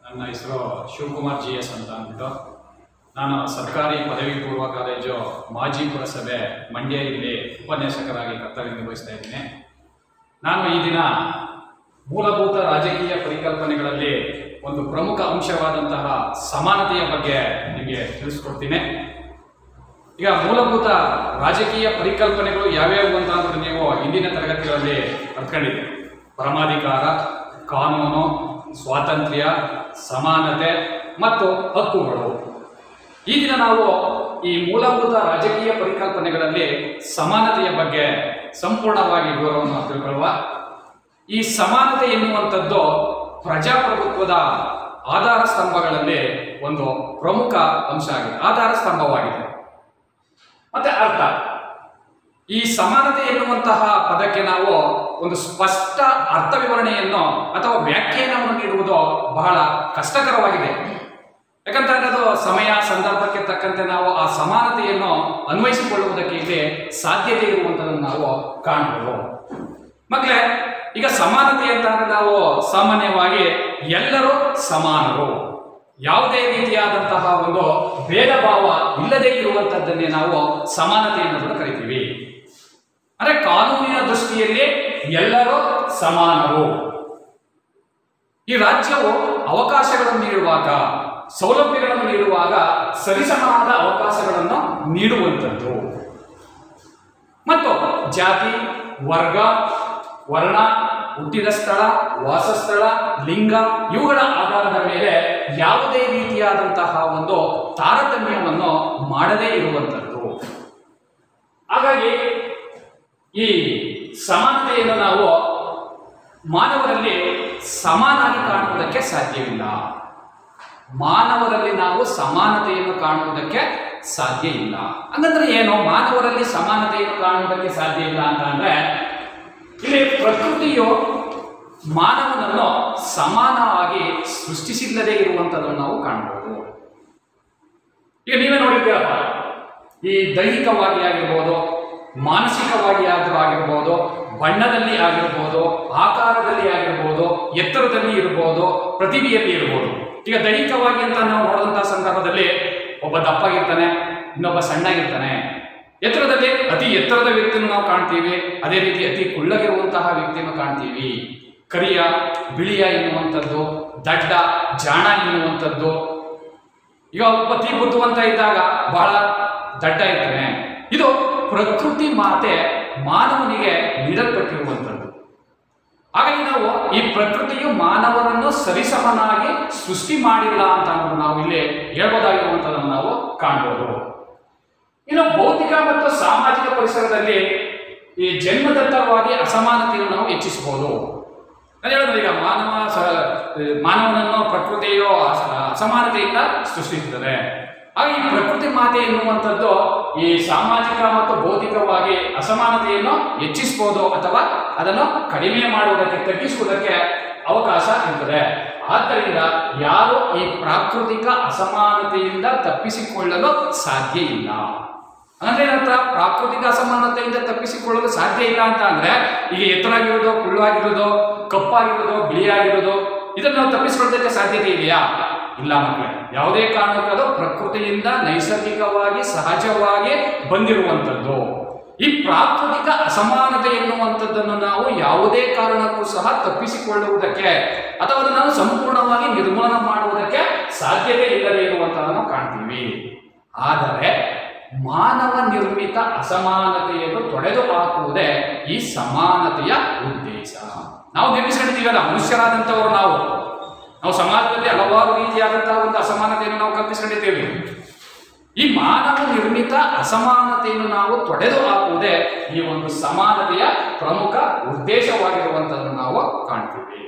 ನನ್ನ ಹೆಸರು Shivakumar G S ಅಂತ ಅಂದ್ಬಿಟ್ಟು ನಾನು ಸರ್ಕಾರಿ ಪದವಿ ಪೂರ್ವ ಕಾಲೇಜು ಮಾಜಿ ಪುರಸಭೆ ಮಂಡ್ಯ ಇಲ್ಲಿ ಉಪನ್ಯಾಸಕರಾಗಿ ಕರ್ತವ್ಯ ನಿರ್ವಹಿಸ್ತಾ ಇದ್ದೀನಿ ನಾನು ಈ ದಿನ ಮೂಲಭೂತ ರಾಜಕೀಯ ಪರಿಕಲ್ಪನೆಗಳಲ್ಲಿ ಒಂದು ಪ್ರಮುಖ ಅಂಶವಾದಂತಹ ಸಮಾನತೆಯ ಬಗ್ಗೆ ನಿಮಗೆ ತಿಳಿಸ್ಕೊಡ್ತೀನಿ ಈಗ ಮೂಲಭೂತ ರಾಜಕೀಯ ಪರಿಕಲ್ಪನೆಗಳು ಯಾವ್ಯಾವು ಅಂತ ಅಂದ್ರೆ ನೀವು ಇಂದಿನ ತರಗತಿಗಳಲ್ಲಿ ಅರ್ಕೊಂಡಿದ್ದೀರಿ ಪರಮಾಧಿಕಾರ ಕಾನೂನು ಸ್ವಾತಂತ್ರ್ಯ ಸಮಾನತೆ ಮತ್ತು ಹಕ್ಕುಗಳು ಈ ದಿನ ನಾವು ಈ ಮೂಲಭೂತ ರಾಜಕೀಯ ಪರಿಕಲ್ಪನೆಗಳಲ್ಲಿ ಸಮಾನತೆಯ ಬಗ್ಗೆ ಸಂಪೂರ್ಣವಾಗಿ ವಿವರವನ್ನು ತಿಳ್ಕೊಳ್ಳುವ ಈ ಸಮಾನತೆ ಎನ್ನುವಂಥದ್ದು ಪ್ರಜಾಪ್ರಭುತ್ವದ ಆಧಾರ ಸ್ತಂಭಗಳಲ್ಲಿ ಒಂದು ಪ್ರಮುಖ ಅಂಶ ಆಗಿದೆ ಆಧಾರ ಸ್ತಂಭವಾಗಿದೆ ಮತ್ತೆ ಅರ್ಥ ಈ ಸಮಾನತೆ ಎನ್ನುವಂತಹ ಪದಕ್ಕೆ ನಾವು ಒಂದು ಸ್ಪಷ್ಟ ಅರ್ಥ ವಿವರಣೆಯನ್ನು ಅಥವಾ ವ್ಯಾಖ್ಯಾನವನ್ನು ನೀಡುವುದು ಬಹಳ ಕಷ್ಟಕರವಾಗಿದೆ ಯಾಕಂತಂದ್ರೆ ಅದು ಸಮಯ ಸಂದರ್ಭಕ್ಕೆ ತಕ್ಕಂತೆ ನಾವು ಆ ಸಮಾನತೆಯನ್ನು ಅನ್ವಯಿಸಿಕೊಳ್ಳುವುದಕ್ಕೆ ಇಲ್ಲಿ ಸಾಧ್ಯತೆ ಇರುವಂತದನ್ನು ನಾವು ಕಾಣಬಹುದು ಮಕ್ಕಳೇ ಈಗ ಸಮಾನತೆ ಅಂತ ಅಂದ್ರೆ ನಾವು ಸಾಮಾನ್ಯವಾಗಿ ಎಲ್ಲರೂ ಸಮಾನರು ಯಾವುದೇ ರೀತಿಯಾದಂತಹ ಒಂದು ಭೇದ ಭಾವ ಇಲ್ಲದೆ ಇರುವಂತದ್ದನ್ನೇ ನಾವು ಸಮಾನತೆ ಎನ್ನುವುದನ್ನು ಕರಿತೀವಿ ಅಂದ್ರೆ ಕಾನೂನಿನ ದೃಷ್ಟಿಯಲ್ಲಿ ಎಲ್ಲರೂ ಸಮಾನರು ಈ ರಾಜ್ಯವು ಅವಕಾಶಗಳನ್ನು ನೀಡುವಾಗ ಸೌಲಭ್ಯಗಳನ್ನು ನೀಡುವಾಗ ಸರಿಸಮನಾದ ಅವಕಾಶಗಳನ್ನು ನೀಡುವಂಥದ್ದು ಮತ್ತು ಜಾತಿ ವರ್ಗ ವರ್ಣ ಹುಟ್ಟಿದ ಸ್ಥಳ ವಾಸಸ್ಥಳ ಲಿಂಗ ಇವುಗಳ ಆಧಾರದ ಮೇಲೆ ಯಾವುದೇ ರೀತಿಯಾದಂತಹ ಒಂದು ತಾರತಮ್ಯವನ್ನು ಮಾಡದೇ ಇರುವಂಥದ್ದು ಹಾಗಾಗಿ ಈ ಸಮಾನತೆಯನ್ನು ನಾವು ಮಾನವರಲ್ಲಿ ಸಮಾನಾಗಿ ಕಾಣುವುದಕ್ಕೆ ಸಾಧ್ಯವಿಲ್ಲ ಮಾನವರಲ್ಲಿ ನಾವು ಸಮಾನತೆಯನ್ನು ಕಾಣುವುದಕ್ಕೆ ಸಾಧ್ಯ ಇಲ್ಲ ಹಂಗಂದ್ರೆ ಏನು ಮಾನವರಲ್ಲಿ ಸಮಾನತೆಯನ್ನು ಕಾಣುವುದಕ್ಕೆ ಸಾಧ್ಯ ಇಲ್ಲ ಅಂತ ಅಂದ್ರೆ ಇಲ್ಲಿ ಪ್ರಕೃತಿಯು ಮಾನವನನ್ನು ಸಮಾನವಾಗಿ ಸೃಷ್ಟಿಸಿಲ್ಲದೆ ಇರುವಂಥದ್ದನ್ನು ನಾವು ಕಾಣಬಹುದು ಈಗ ನೀವೇ ನೋಡಿದ್ದೀರಪ್ಪ ಈ ದೈಹಿಕವಾಗಿ ಆಗಿರ್ಬೋದು ಮಾನಸಿಕವಾಗಿ ಆದರೂ ಆಗಿರ್ಬೋದು ಬಣ್ಣದಲ್ಲಿ ಆಗಿರ್ಬೋದು ಆಕಾರದಲ್ಲಿ ಆಗಿರ್ಬೋದು ಎತ್ತರದಲ್ಲಿ ಇರ್ಬೋದು ಪ್ರತಿಭೆಯಲ್ಲಿ ಇರ್ಬೋದು ಈಗ ದೈಹಿಕವಾಗಿ ಅಂತ ನಾವು ನೋಡಿದಂತಹ ಸಂದರ್ಭದಲ್ಲಿ ಒಬ್ಬ ದಪ್ಪಾಗಿರ್ತಾನೆ ಇನ್ನೊಬ್ಬ ಸಣ್ಣಗಿರ್ತಾನೆ ಎತ್ತರದಲ್ಲಿ ಅತಿ ಎತ್ತರದ ವ್ಯಕ್ತಿಯನ್ನು ನಾವು ಕಾಣ್ತೀವಿ ಅದೇ ರೀತಿ ಅತಿ ಕುಳ್ಳಗಿರುವಂತಹ ವ್ಯಕ್ತಿಯನ್ನು ಕಾಣ್ತೀವಿ ಕರಿಯ ಬಿಳಿಯ ಎನ್ನುವಂಥದ್ದು ದಡ್ಡ ಜಾಣ ಎನ್ನುವಂಥದ್ದು ಈಗ ಒಬ್ಬ ಅತಿ ಬುದ್ಧಿವಂತ ಇದ್ದಾಗ ಬಹಳ ದಡ್ಡ ಇರ್ತಾನೆ ಇದು ಪ್ರಕೃತಿ ಮಾತೆ ಮಾನವನಿಗೆ ನೀಡಲ್ಪಟ್ಟಿರುವಂಥದ್ದು ಹಾಗಾಗಿ ನಾವು ಈ ಪ್ರಕೃತಿಯು ಮಾನವರನ್ನು ಸರಿಸಮನಾಗಿ ಸೃಷ್ಟಿ ಮಾಡಿಲ್ಲ ಅಂತ ಅನ್ನೋದು ನಾವು ಇಲ್ಲಿ ಹೇಳ್ಬೋದಾಗಿರುವಂಥದ್ದನ್ನು ನಾವು ಕಾಣ್ಬೋದು ಇನ್ನು ಭೌತಿಕ ಮತ್ತು ಸಾಮಾಜಿಕ ಪರಿಸರದಲ್ಲಿ ಈ ಜನ್ಮದತ್ತವಾಗಿ ಅಸಮಾನತೆಯನ್ನು ನಾವು ಹೆಚ್ಚಿಸಬಹುದು ನಾನು ಹೇಳಿದ್ರೆ ಈಗ ಮಾನವ ಸ ಮಾನವನನ್ನು ಪ್ರಕೃತಿಯು ಅಸ- ಅಸಮಾನತೆಯಿಂದ ಸೃಷ್ಟಿಸುತ್ತದೆ ಹಾಗೆ ಈ ಪ್ರಕೃತಿ ಮಾತೆ ಎನ್ನುವಂಥದ್ದು ಈ ಸಾಮಾಜಿಕ ಮತ್ತು ಭೌತಿಕವಾಗಿ ಅಸಮಾನತೆಯನ್ನು ಹೆಚ್ಚಿಸಬಹುದು ಅಥವಾ ಅದನ್ನು ಕಡಿಮೆ ಮಾಡುವುದಕ್ಕೆ ತಗ್ಗಿಸುವುದಕ್ಕೆ ಅವಕಾಶ ಇರ್ತದೆ ಆದ್ದರಿಂದ ಯಾರು ಈ ಪ್ರಾಕೃತಿಕ ಅಸಮಾನತೆಯಿಂದ ತಪ್ಪಿಸಿಕೊಳ್ಳಲು ಸಾಧ್ಯ ಇಲ್ಲ ಅಂದ್ರೆ ಏನಂತ ಪ್ರಾಕೃತಿಕ ಅಸಮಾನತೆಯಿಂದ ತಪ್ಪಿಸಿಕೊಳ್ಳಲು ಸಾಧ್ಯ ಇಲ್ಲ ಅಂತ ಅಂದ್ರೆ ಈಗ ಎತ್ತರಾಗಿರೋದು ಕುಳ್ಳಾಗಿರೋದು ಕಪ್ಪಾಗಿರೋದು ಬಿಳಿಯಾಗಿರೋದು ಇದನ್ನು ನಾವು ತಪ್ಪಿಸಿಕೊಳ್ಳೋದಕ್ಕೆ ಸಾಧ್ಯತೆ ಇದೆಯಾ ಇಲ್ಲ ಮಕ್ಕಳೇ ಯಾವುದೇ ಕಾರಣಕ್ಕೂ ಅದು ಪ್ರಕೃತಿಯಿಂದ ನೈಸರ್ಗಿಕವಾಗಿ ಸಹಜವಾಗಿ ಬಂದಿರುವಂಥದ್ದು ಈ ಪ್ರಾಕೃತಿಕ ಅಸಮಾನತೆ ಎನ್ನುವಂಥದ್ದನ್ನು ನಾವು ಯಾವುದೇ ಕಾರಣಕ್ಕೂ ಸಹ ತಪ್ಪಿಸಿಕೊಳ್ಳುವುದಕ್ಕೆ ಅಥವಾ ಅದನ್ನು ನಾವು ಸಂಪೂರ್ಣವಾಗಿ ನಿರ್ಮಾಣ ಮಾಡುವುದಕ್ಕೆ ಸಾಧ್ಯತೆ ಇಲ್ಲದೆ ಇರುವಂತಹನ್ನು ಕಾಣ್ತೀವಿ ಆದರೆ ಮಾನವ ನಿರ್ಮಿತ ಅಸಮಾನತೆಯನ್ನು ತೊಡೆದು ಹಾಕುವುದೇ ಈ ಸಮಾನತೆಯ ಉದ್ದೇಶ ನಾವು ನಿರ್ಮಿಸ್ಕೊಂಡಿದ್ದೀವಲ್ಲ ಮನುಷ್ಯರಾದಂಥವರು ನಾವು ನಾವು ಸಮಾಜದಲ್ಲಿ ಹಲವಾರು ರೀತಿಯಾದಂತಹ ಒಂದು ಅಸಮಾನತೆಯನ್ನು ನಾವು ಕಲ್ಪಿಸ್ಕೊಂಡಿದ್ದೇವೆ ಈ ಮಾನವ ನಿರ್ಮಿತ ಅಸಮಾನತೆಯನ್ನು ನಾವು ತೊಡೆದು ಹಾಕುವುದೇ ಈ ಒಂದು ಸಮಾನತೆಯ ಪ್ರಮುಖ ಉದ್ದೇಶವಾಗಿರುವಂತದನ್ನು ನಾವು ಕಾಣ್ತೀವಿ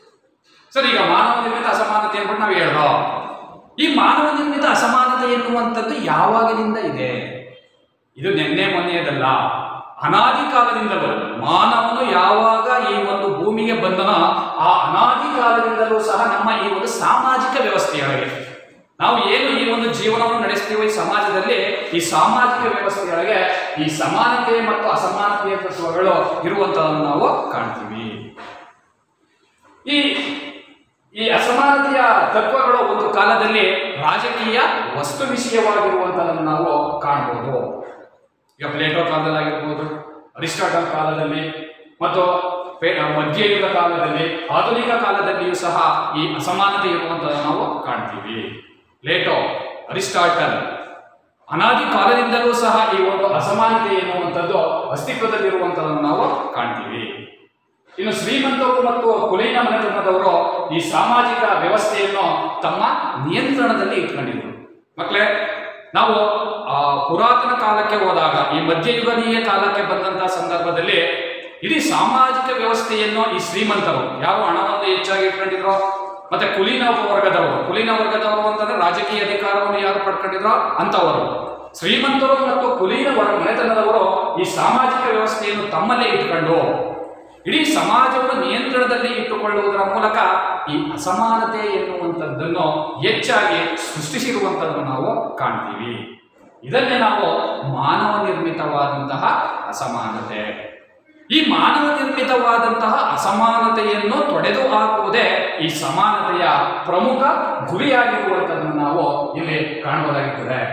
ಸರ್ ಈಗ ಮಾನವ ನಿರ್ಮಿತ ಅಸಮಾನತೆ ಅಂದ್ಬಿಟ್ಟು ನಾವು ಹೇಳೋ ಈ ಮಾನವ ನಿರ್ಮಿತ ಅಸಮಾನತೆ ಎನ್ನುವಂಥದ್ದು ಯಾವಾಗಿನಿಂದ ಇದೆ ಇದು ನಿನ್ನೆ ಮೊನ್ನೆಯದಲ್ಲ ಅನಾದಿ ಕಾಲದಿಂದಲೂ ಮಾನವನು ಯಾವಾಗ ಈ ಒಂದು ಭೂಮಿಗೆ ಬಂದನೋ ಆ ಅನಾದಿ ಕಾಲದಿಂದಲೂ ಸಹ ನಮ್ಮ ಈ ಒಂದು ಸಾಮಾಜಿಕ ವ್ಯವಸ್ಥೆಯೊಳಗೆ ನಾವು ಏನು ಈ ಒಂದು ಜೀವನವನ್ನು ನಡೆಸ್ತೀವೋ ಈ ಸಮಾಜದಲ್ಲಿ ಈ ಸಾಮಾಜಿಕ ವ್ಯವಸ್ಥೆಯೊಳಗೆ ಈ ಸಮಾನತೆ ಮತ್ತು ಅಸಮಾನತೆಯ ತತ್ವಗಳು ಇರುವಂತದನ್ನು ನಾವು ಕಾಣ್ತೀವಿ ಈ ಈ ಅಸಮಾನತೆಯ ತತ್ವಗಳು ಒಂದು ಕಾಲದಲ್ಲಿ ರಾಜಕೀಯ ವಸ್ತು ವಿಷಯವಾಗಿರುವಂತದನ್ನು ನಾವು ಕಾಣಬಹುದು ಈಗ ಪ್ಲೇಟೋ ಕಾಲದಲ್ಲಾಗಿರ್ಬೋದು ಅರಿಸ್ಟಾಟಲ್ ಕಾಲದಲ್ಲಿ ಮತ್ತು ಪೇ- ಮಧ್ಯಯುಗ ಕಾಲದಲ್ಲಿ ಆಧುನಿಕ ಕಾಲದಲ್ಲಿಯೂ ಸಹ ಈ ಅಸಮಾನತೆ ಇರುವಂತದನ್ನು ನಾವು ಕಾಣ್ತೀವಿ ಪ್ಲೇಟೋ ಅರಿಸ್ಟಾಟಲ್ ಅನಾದಿ ಕಾಲದಿಂದಲೂ ಸಹ ಈ ಒಂದು ಅಸಮಾನತೆ ಎನ್ನುವಂಥದ್ದು ಅಸ್ತಿತ್ವದಲ್ಲಿರುವಂಥದ್ದನ್ನು ನಾವು ಕಾಣ್ತೀವಿ ಇನ್ನು ಶ್ರೀಮಂತರು ಮತ್ತು ಕುಲೀನ ಮನೆತನದವರು ಈ ಸಾಮಾಜಿಕ ವ್ಯವಸ್ಥೆಯನ್ನು ತಮ್ಮ ನಿಯಂತ್ರಣದಲ್ಲಿ ಇಟ್ಕೊಂಡಿದ್ರು ಮಕ್ಕಳೇ ನಾವು ಆ ಪುರಾತನ ಕಾಲಕ್ಕೆ ಹೋದಾಗ ಈ ಮಧ್ಯಯುಗನೀಯ ಕಾಲಕ್ಕೆ ಬಂದಂತಹ ಸಂದರ್ಭದಲ್ಲಿ ಇಡೀ ಸಾಮಾಜಿಕ ವ್ಯವಸ್ಥೆಯನ್ನು ಈ ಶ್ರೀಮಂತರು ಯಾರು ಹಣವನ್ನು ಹೆಚ್ಚಾಗಿ ಇಟ್ಕೊಂಡಿದ್ರು ಮತ್ತೆ ಕುಲೀನ ವರ್ಗದವರು ಕುಲೀನ ವರ್ಗದವರು ಅಂತಂದ್ರೆ ರಾಜಕೀಯ ಅಧಿಕಾರವನ್ನು ಯಾರು ಪಡ್ಕೊಂಡಿದ್ರೋ ಅಂತವರು ಶ್ರೀಮಂತರು ಮತ್ತು ಕುಲೀನ ವರ್ಗ ಮನೆತನದವರು ಈ ಸಾಮಾಜಿಕ ವ್ಯವಸ್ಥೆಯನ್ನು ತಮ್ಮಲ್ಲೇ ಇಟ್ಕೊಂಡು ಇಡೀ ಸಮಾಜವನ್ನು ನಿಯಂತ್ರಣದಲ್ಲಿ ಇಟ್ಟುಕೊಳ್ಳುವುದರ ಮೂಲಕ ಈ ಅಸಮಾನತೆ ಎನ್ನುವಂಥದ್ದನ್ನು ಹೆಚ್ಚಾಗಿ ಸೃಷ್ಟಿಸಿರುವಂಥದ್ದನ್ನು ನಾವು ಕಾಣ್ತೀವಿ ಇದನ್ನೇ ನಾವು ಮಾನವ ನಿರ್ಮಿತವಾದಂತಹ ಅಸಮಾನತೆ ಈ ಮಾನವ ನಿರ್ಮಿತವಾದಂತಹ ಅಸಮಾನತೆಯನ್ನು ತೊಡೆದು ಹಾಕುವುದೇ ಈ ಸಮಾನತೆಯ ಪ್ರಮುಖ ಗುರಿಯಾಗಿರುವಂಥದ್ದನ್ನು ನಾವು ಇಲ್ಲಿ ಕಾಣಬಹುದಾಗಿರ್ತದೆ